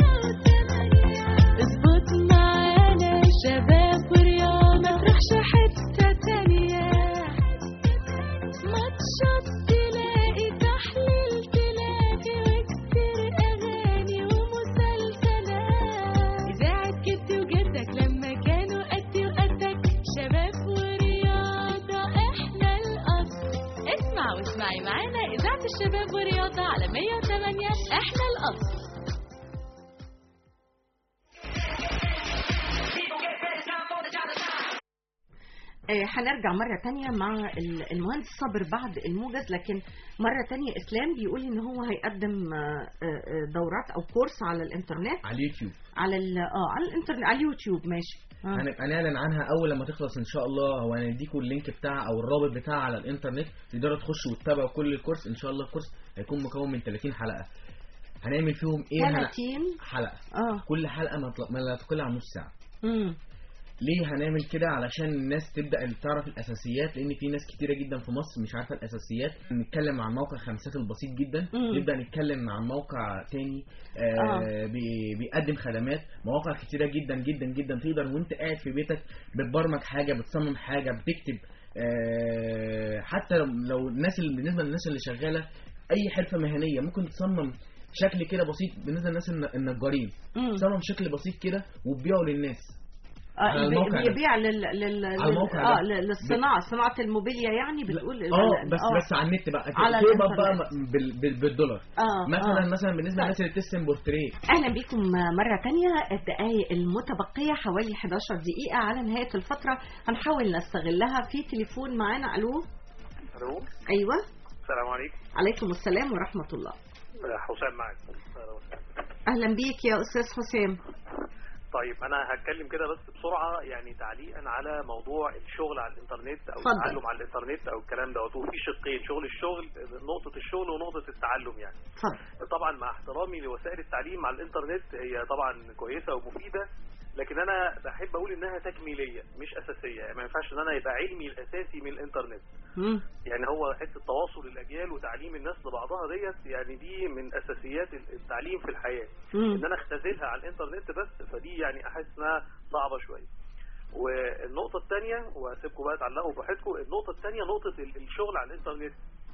اظبط معانا شباب ورياضة متروحش حتة آه، هنرجع مرة تانية مع ال- المهندس صابر بعد الموجز لكن مرة تانية إسلام بيقول إن هو هيقدم آه، آه، دورات أو كورس على الإنترنت على اليوتيوب على ال- اه على الإنترنت على اليوتيوب ماشي آه. هنبقى نعلن عنها اول لما تخلص ان شاء الله هو هنديكوا اللينك بتاعها او الرابط بتاعها على الانترنت تقدروا تخشوا وتتابعوا كل الكورس ان شاء الله الكورس هيكون مكون من 30 حلقه هنعمل فيهم ايه هن- 30 حلقه اه كل حلقه ما تل- ما لا تقل عن نص ساعه مم. ليه هنعمل كده علشان الناس تبدا تعرف الاساسيات لان في ناس كتيره جدا في مصر مش عارفه الاساسيات نتكلم عن موقع خمسات البسيط جدا مم. نبدا نتكلم عن موقع تاني آه آه. بي- بيقدم خدمات مواقع كتيره جدا جدا جدا تقدر وانت قاعد في بيتك بتبرمج حاجه بتصمم حاجه بتكتب آه حتى لو- لو الناس اللي بالنسبه للناس اللي شغاله اي حرفه مهنيه ممكن تصمم شكل كده بسيط بالنسبه للناس الن- النجارين مم. تصمم شكل بسيط كده وتبيعه للناس على آه الموقع بي- ده. بيبيع لل لل على الموقع اه ده. لل- للصناعة صناعة الموبيليا يعني بتقول اه بس بس على النت بقى على تقبض الإنترنت. بقى بال بال بالدولار اه مثلا آه. مثلا بالنسبه للناس اللي بترسم بورتريه اهلا بكم مرة تانية الدقايق المتبقية حوالي 11 دقيقة على نهاية الفترة هنحاول نستغلها في تليفون معانا الو الو ايوه السلام عليكم عليكم السلام ورحمة الله آه، حسام معاك أهلا وسهلا. اهلا بيك يا استاذ حسام طيب انا هتكلم كده بس بسرعه يعني تعليقا على موضوع الشغل على الانترنت او اتفضل. التعلم على الانترنت او الكلام دوت وفي شقين شغل الشغل نقطه الشغل ونقطه التعلم يعني اتفضل طبعا مع احترامي لوسائل التعليم على الانترنت هي طبعا كويسه ومفيده لكن انا بحب اقول انها تكميليه مش اساسيه يعني ما ينفعش ان انا يبقى علمي الاساسي من الانترنت مم. يعني هو حته تواصل الاجيال وتعليم الناس لبعضها ديت يعني دي من اساسيات التعليم في الحياه مم. ان انا اختزلها على الانترنت بس فدي يعني احس انها صعبه شويه والنقطه الثانيه وهسيبكم بقى تعلقوا براحتكم النقطه الثانيه نقطه ال- الشغل على الانترنت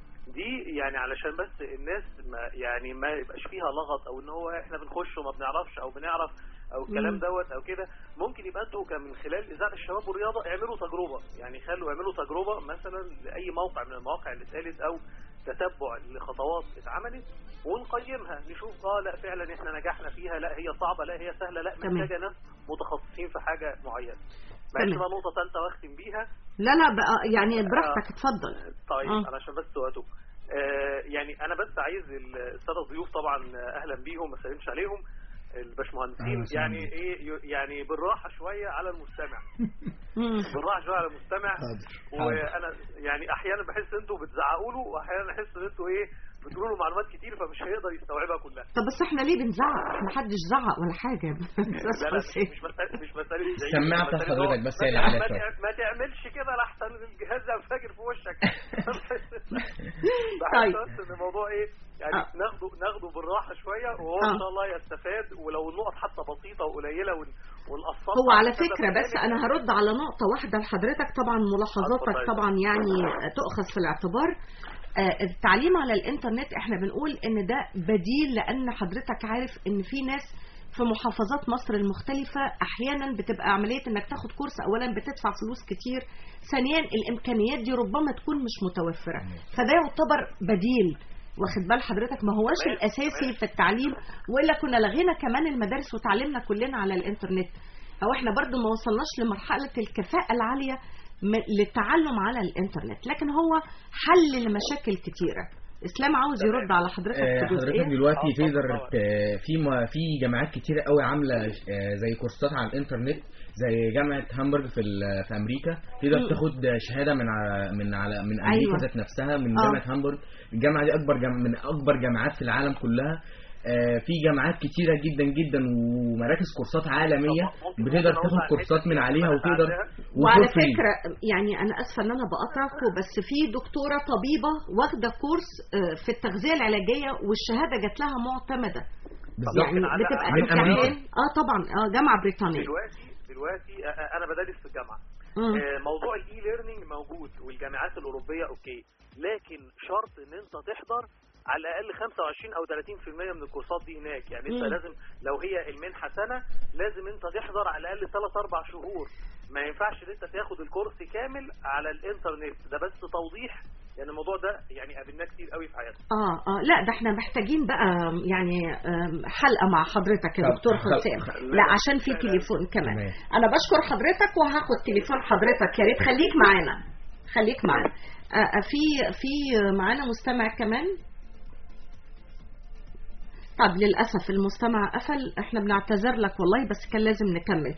دي يعني علشان بس الناس ما يعني ما يبقاش فيها لغط او ان هو احنا بنخش وما بنعرفش او بنعرف او الكلام مم. دوت او كده ممكن يبقى انتوا كان من خلال اذاعه الشباب والرياضه اعملوا تجربه يعني خلوا اعملوا تجربه مثلا لاي موقع من المواقع اللي اتقالت او تتبع لخطوات اتعملت ونقيمها نشوف اه لا فعلا احنا نجحنا فيها لا هي صعبه لا هي سهله لا تمام. محتاجه ناس متخصصين في حاجه معينه تمام. معلش بقى نقطه ثالثه واختم بيها لا لا بقى يعني براحتك اتفضل طيب آه. انا عشان بس وقته آه يعني انا بس عايز ال- الساده الضيوف طبعا آه، اهلا بيهم ما سلمش عليهم أهلا الباشمهندسين وسهلا يعني ايه ي- يعني بالراحه شويه على المستمع مم. بالراحه شويه على المستمع حاضر وانا يعني احيانا بحس انتوا بتزعقوا له واحيانا احس ان انتوا ايه بتقولوا له معلومات كتير فمش هيقدر يستوعبها كلها طب بس احنا ليه بنزعق احنا حدش زعق ولا حاجة لا لا مش مش مساله مش مساله زعيق، السماعة مسألة بتاع هو- حضرتك بس ما هي اللي عليها تع- شوية. ما تع- ما تعملش كده لحسن الجهاز ينفجر في وشك طيب. بحس بس ان الموضوع ايه يعني آه. ناخده ناخده بالراحه شويه وهو آه. ان شاء الله يستفاد ولو النقط حتى بسيطه وقليله ون- ونقسطها هو على كذا فكرة بس برنامج. أنا هرد على نقطة واحدة لحضرتك طبعا ملاحظاتك اتفضل. طبعا يعني تؤخذ في الاعتبار آه، التعليم على الإنترنت احنا بنقول إن ده بديل لأن حضرتك عارف إن في ناس في محافظات مصر المختلفة أحيانا بتبقى عملية إنك تاخد كورس أولا بتدفع فلوس كتير ثانيا الإمكانيات دي ربما تكون مش متوفرة فده يعتبر بديل واخد بال حضرتك ما هوش تمام، الاساسي تمام. في التعليم والا كنا لغينا كمان المدارس وتعلمنا كلنا على الانترنت او احنا برضو ما وصلناش لمرحله الكفاءه العاليه م- للتعلم على الانترنت لكن هو حل لمشاكل كتيره اسلام عاوز يرد على حضرتك آه، في حضرتك جزئيه دلوقتي آه، تقدر طبعاً. ت- في ما في جامعات كتيرة قوي عاملة آه، زي كورسات على الانترنت زي جامعة هامبورغ في ال- في امريكا مم. تقدر تاخد شهادة من على من على من امريكا أيوة. ذات نفسها من آه. جامعة هامبورغ الجامعة دي اكبر جام من اكبر جامعات في العالم كلها آه، في جامعات كتيرة جدا جدا ومراكز كورسات عالمية طب ممكن- بتقدر ممكن تاخد أوضح كورسات من الحتة دي عليها كمان وتقدر عندها؟ وعلى وفور فري. فكره يعني انا اسفه ان انا بقطعكم بس في دكتوره طبيبه واخده كورس آه، في التغذيه العلاجيه والشهاده جات لها معتمده بالظبط يعني على- بتبقى من في أمريكا. مكان- اه طبعا اه جامعه بريطانيه دلوقتي دلوقتي أ- أ- انا بدرس في الجامعه مم. آه، موضوع الاي ليرنينج موجود والجامعات الاوروبيه اوكي لكن شرط ان انت تحضر على الاقل 25 او 30% من الكورسات دي هناك يعني انت مم. لازم لو هي المنحه سنه لازم انت تحضر على الاقل 3 4 شهور ما ينفعش ان انت تاخد الكورس كامل على الانترنت ده بس توضيح لان الموضوع ده يعني قابلناه كتير قوي في حياتنا اه اه لا ده احنا محتاجين بقى يعني آم، حلقه مع حضرتك يا طب، دكتور خل- حسام خل- لا عشان في تليفون كمان تمام. انا بشكر حضرتك وهاخد تليفون حضرتك يا ريت خليك معانا خليك معانا آه، آه، في في معانا مستمع كمان طب للاسف المستمع قفل احنا بنعتذر لك والله بس كان لازم نكمل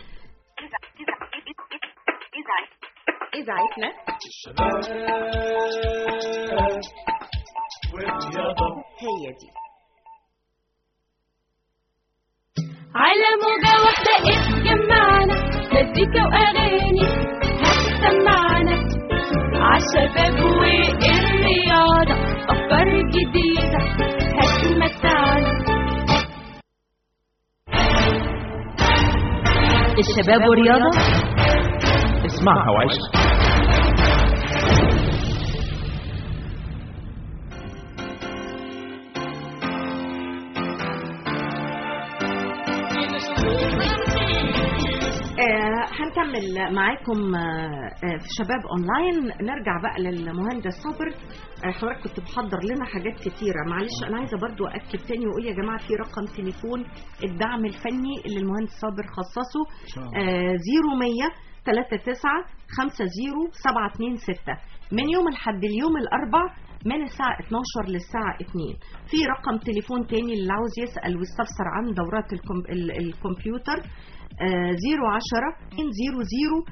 اذاعتنا هي دي على موجة واحدة اتجمعنا مزيكا وأغاني هتسمعنا عالشباب والرياضة أفكار جديدة هتمتعنا الشباب والرياضة اسمعها وعيشها آه هنكمل معاكم آه آه في شباب اونلاين نرجع بقى للمهندس صابر آه حضرتك كنت محضر لنا حاجات كتيره معلش انا عايزه برضو اكد تاني واقول يا جماعه في رقم تليفون الدعم الفني اللي المهندس صابر خصصه آه 0100 39 50 726 من يوم الحد اليوم الاربع من الساعة 12 للساعة 2 في رقم تليفون تاني اللي عاوز يسأل ويستفسر عن دورات الكم... ال- الكمبيوتر آه، 010 200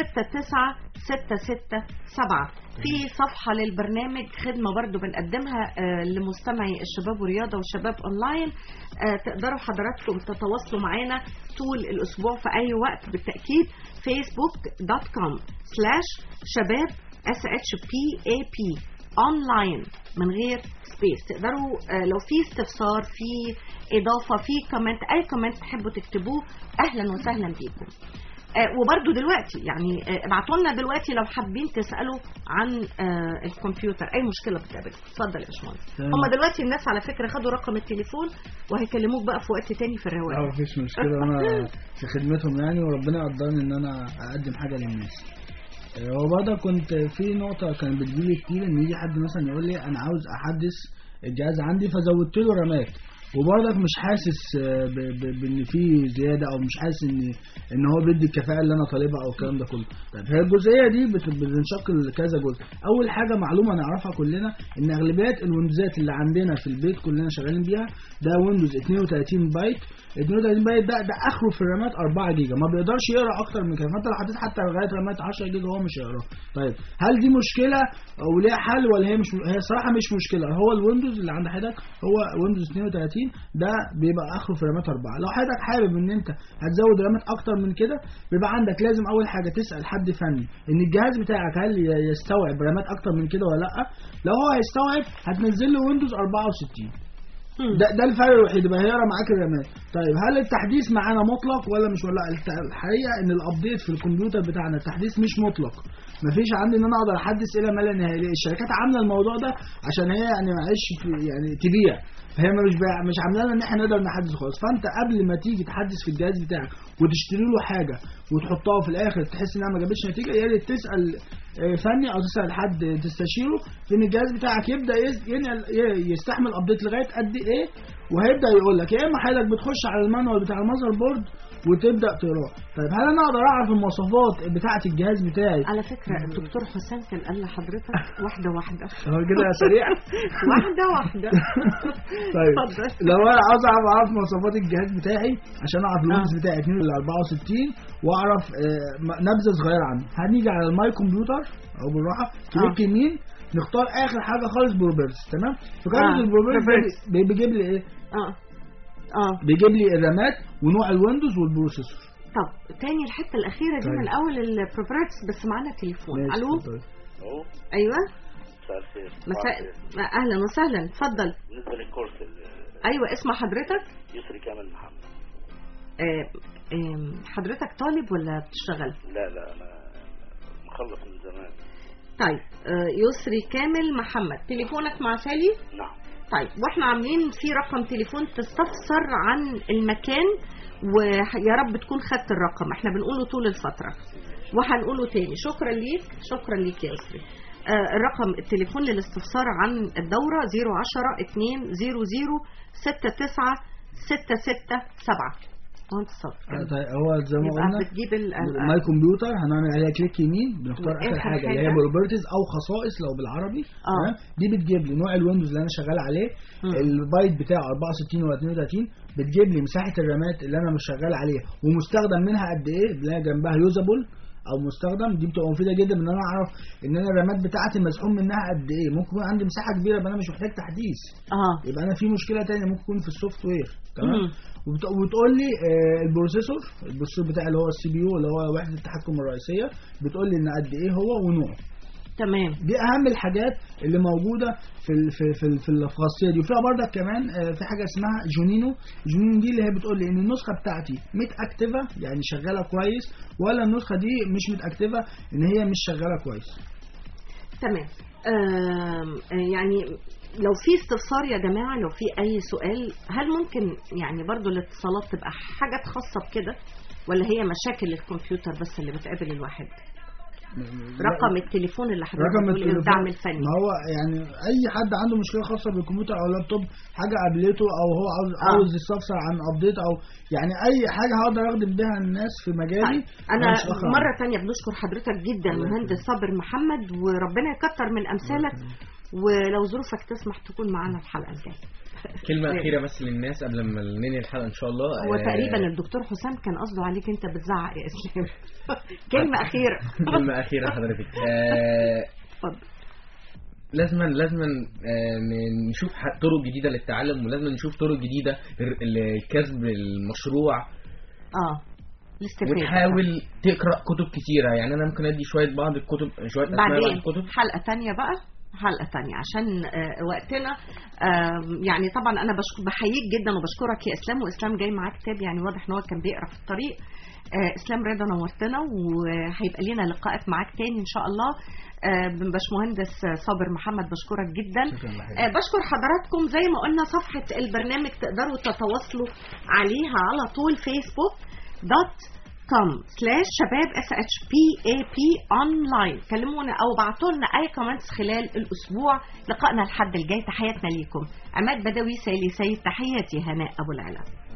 69667 في صفحة للبرنامج خدمة برضو بنقدمها آه، لمستمعي الشباب ورياضة وشباب اونلاين آه، تقدروا حضراتكم تتواصلوا معنا طول الأسبوع في أي وقت بالتأكيد facebook.com slash شباب shpap اونلاين من غير سبيس تقدروا آه، لو في استفسار في اضافه في كومنت اي كومنت تحبوا تكتبوه اهلا وسهلا بيكم آه، وبرضو دلوقتي يعني آه، ابعتوا لنا دلوقتي لو حابين تسالوا عن آه، الكمبيوتر اي مشكله بتقابلكم اتفضل يا باشمهندس تمام. هم دلوقتي الناس على فكره خدوا رقم التليفون وهيكلموك بقى في وقت تاني في الرواق اه مفيش مشكلة انا في خدمتهم يعني وربنا يقدرني ان انا اقدم حاجة للناس آه، هو برضه كنت في نقطة كانت بتجيلي كتير ان يجي حد مثلا يقول لي انا عاوز احدث الجهاز عندي فزودت له رامات وبرضك مش حاسس آه، ب- ب- بان في زياده او مش حاسس ان ان هو بيدي الكفاءه اللي انا طالبها او الكلام ده كله طيب هي الجزئيه دي بت- بتنشق لكذا جزء اول حاجه معلومه نعرفها كلنا ان اغلبيه الويندوزات اللي عندنا في البيت كلنا شغالين بيها ده ويندوز 32 بايت 32 بايت ده ده اخره في الرامات 4 جيجا ما بيقدرش يقرا اكتر من كده فانت لو حطيت حتى لغايه رامات 10 جيجا هو مش هيقراها طيب هل دي مشكله او ليها حل ولا هي مش هي صراحه مش مشكله هو الويندوز اللي عند حضرتك هو ويندوز 32 ده بيبقى اخره في رامات 4 لو حضرتك حابب ان انت هتزود رامات اكتر من كده بيبقى عندك لازم اول حاجه تسال حد فني ان الجهاز بتاعك هل ي- يستوعب رامات اكتر من كده ولا لا لو هو هيستوعب هتنزل له ويندوز 64 ده ده الفرق الوحيد يبقى هيقرا معاك الرامات طيب هل التحديث معانا مطلق ولا مش ولا الت- الحقيقه ان الابديت في الكمبيوتر بتاعنا التحديث مش مطلق مفيش عندي ان انا اقدر احدث الى ما لا نهايه ليه؟ الشركات عامله الموضوع ده عشان هي يعني معلش في- يعني تبيع فهي مش بيع- مش عامله لنا ان احنا نقدر نحدث خالص فانت قبل ما تيجي تحدث في الجهاز بتاعك وتشتري له حاجه وتحطها في الاخر تحس انها ما جابتش نتيجه يا ريت تسال آه، فني او تسال حد تستشيره في ان الجهاز بتاعك يبدا يس- ينقل ي- يستحمل ابديت لغايه قد ايه وهيبدا يقول لك يا اما حضرتك بتخش على المانوال بتاع المذر بورد وتبدا تقراه طيب هل انا اقدر اعرف المواصفات بتاعه الجهاز بتاعي على فكره الدكتور حسام كان قال لحضرتك واحده واحده هو كده سريع واحده واحده طيب اتفضل. لو انا عاوز اعرف اعرف مواصفات الجهاز بتاعي عشان اعرف الويندوز بتاعي 2 ل 64 واعرف آه، م- نبذه صغيره عنه هنيجي على الماي كمبيوتر او بالراحه كليك يمين نختار اخر حاجه خالص بروبرز تمام في قائمه آه، البروبرز بروبرز. بي- بيجيب لي ايه اه اه بيجيب لي الرامات ونوع الويندوز والبروسيسور طب تاني الحته الاخيره دي طيب. من اول البروبرتس بس معانا تليفون ماشي، الو اتفضل. اهو ايوه مساء الخير مساء اهلا وسهلا اتفضل بالنسبه للكورس ال- ايوه اسم حضرتك يسري كامل محمد آه آم، حضرتك طالب ولا بتشتغل لا لا انا مخلص من زمان طيب آه يسري كامل محمد تليفونك مع سالي نعم طيب واحنا عاملين في رقم تليفون تستفسر عن المكان ويا رب تكون خدت الرقم احنا بنقوله طول الفترة وهنقوله تاني شكرا ليك شكرا ليك يا يسري آه، الرقم التليفون للاستفسار عن الدورة 010 200 69 667 مهندس صبري آه، طيب هو زي ما يبقى قلنا بتجيب ال- ال- ماي كمبيوتر هنعمل عليها كليك يمين بنختار آخر اخر حاجه اللي هي حاجة. بروبرتيز او خصائص لو بالعربي آه. تمام دي بتجيب لي نوع الويندوز اللي انا شغال عليه مم. البايت بتاعه 64 ولا 32 بتجيب لي مساحه الرامات اللي انا مش شغال عليها ومستخدم منها قد ايه اللي هي جنبها يوزابل او مستخدم دي بتبقى مفيده جدا ان انا اعرف ان انا الرامات بتاعتي مسحوم منها قد ايه ممكن يكون عندي مساحه كبيره يبقى انا مش محتاج تحديث اه يبقى انا في مشكله تانية ممكن تكون في السوفت وير تمام مم. وبت- وبتقول لي آه، البروسيسور البروسيسور بتاعي اللي هو السي بي يو اللي هو وحده التحكم الرئيسيه بتقول لي ان قد ايه هو ونوعه تمام دي اهم الحاجات اللي موجوده في ال في في, ال- في الخاصيه دي وفيها برضك كمان آه، في حاجه اسمها جونينو جونينو دي اللي هي بتقول لي ان النسخه بتاعتي ميت اكتيفه يعني شغاله كويس ولا النسخه دي مش ميت اكتيفه ان هي مش شغاله كويس تمام آم، آه، يعني لو في استفسار يا جماعة لو في أي سؤال هل ممكن يعني برضو الاتصالات تبقى حاجات خاصة بكده ولا هي مشاكل الكمبيوتر بس اللي بتقابل الواحد رقم التليفون اللي حضرتك رقم بتقول إيه، التليفون الدعم الفني ما هو يعني اي حد عنده مشكله خاصه بالكمبيوتر او اللابتوب حاجه قابلته او هو عاوز آه. عاوز يستفسر عن ابديت او يعني اي حاجه هقدر اخدم بيها الناس في مجالي أنا مش هأخر عنها. مرة تانية بنشكر حضرتك جدا الله مهندس صابر محمد وربنا يكتر من أمثالك ولو ظروفك تسمح تكون معانا الحلقة الجاية كلمة أخيرة بس للناس قبل ما ننهي الحلقة إن شاء الله هو آه، تقريبا الدكتور حسام كان قصده عليك انت بتزعق يا اسلام كلمة أخيرة كلمة أخيرة حضرتك آه، لازما لازما آه، ن- نشوف ح- طرق جديدة للتعلم ولازم نشوف طرق جديدة ل- لكسب المشروع اه الاستفادة وتحاول تقرأ كتب كتيرة يعني أنا ممكن أدي شوية بعض الكتب شوية أسماء بعض بعدين الكتب حلقة تانية بقى حلقة تانية عشان آه، وقتنا آه، يعني طبعا أنا بشك- بحييك جدا وبشكرك يا إسلام وإسلام جاي معاه كتاب يعني واضح إن هو كان بيقرأ في الطريق آه، إسلام رضا نورتنا وهيبقى لنا لقاءات معاك تاني إن شاء الله آه، باشمهندس صابر محمد بشكرك جدا آه، بشكر حضراتكم زي ما قلنا صفحة البرنامج تقدروا تتواصلوا عليها على طول فيسبوك دوت كوم سلاش شباب اس اتش بي اي بي اونلاين كلمونا او ابعتوا لنا اي كومنتس خلال الاسبوع لقائنا الحد الجاي تحياتنا ليكم عماد بدوي سالي سيد تحياتي هناء ابو العلا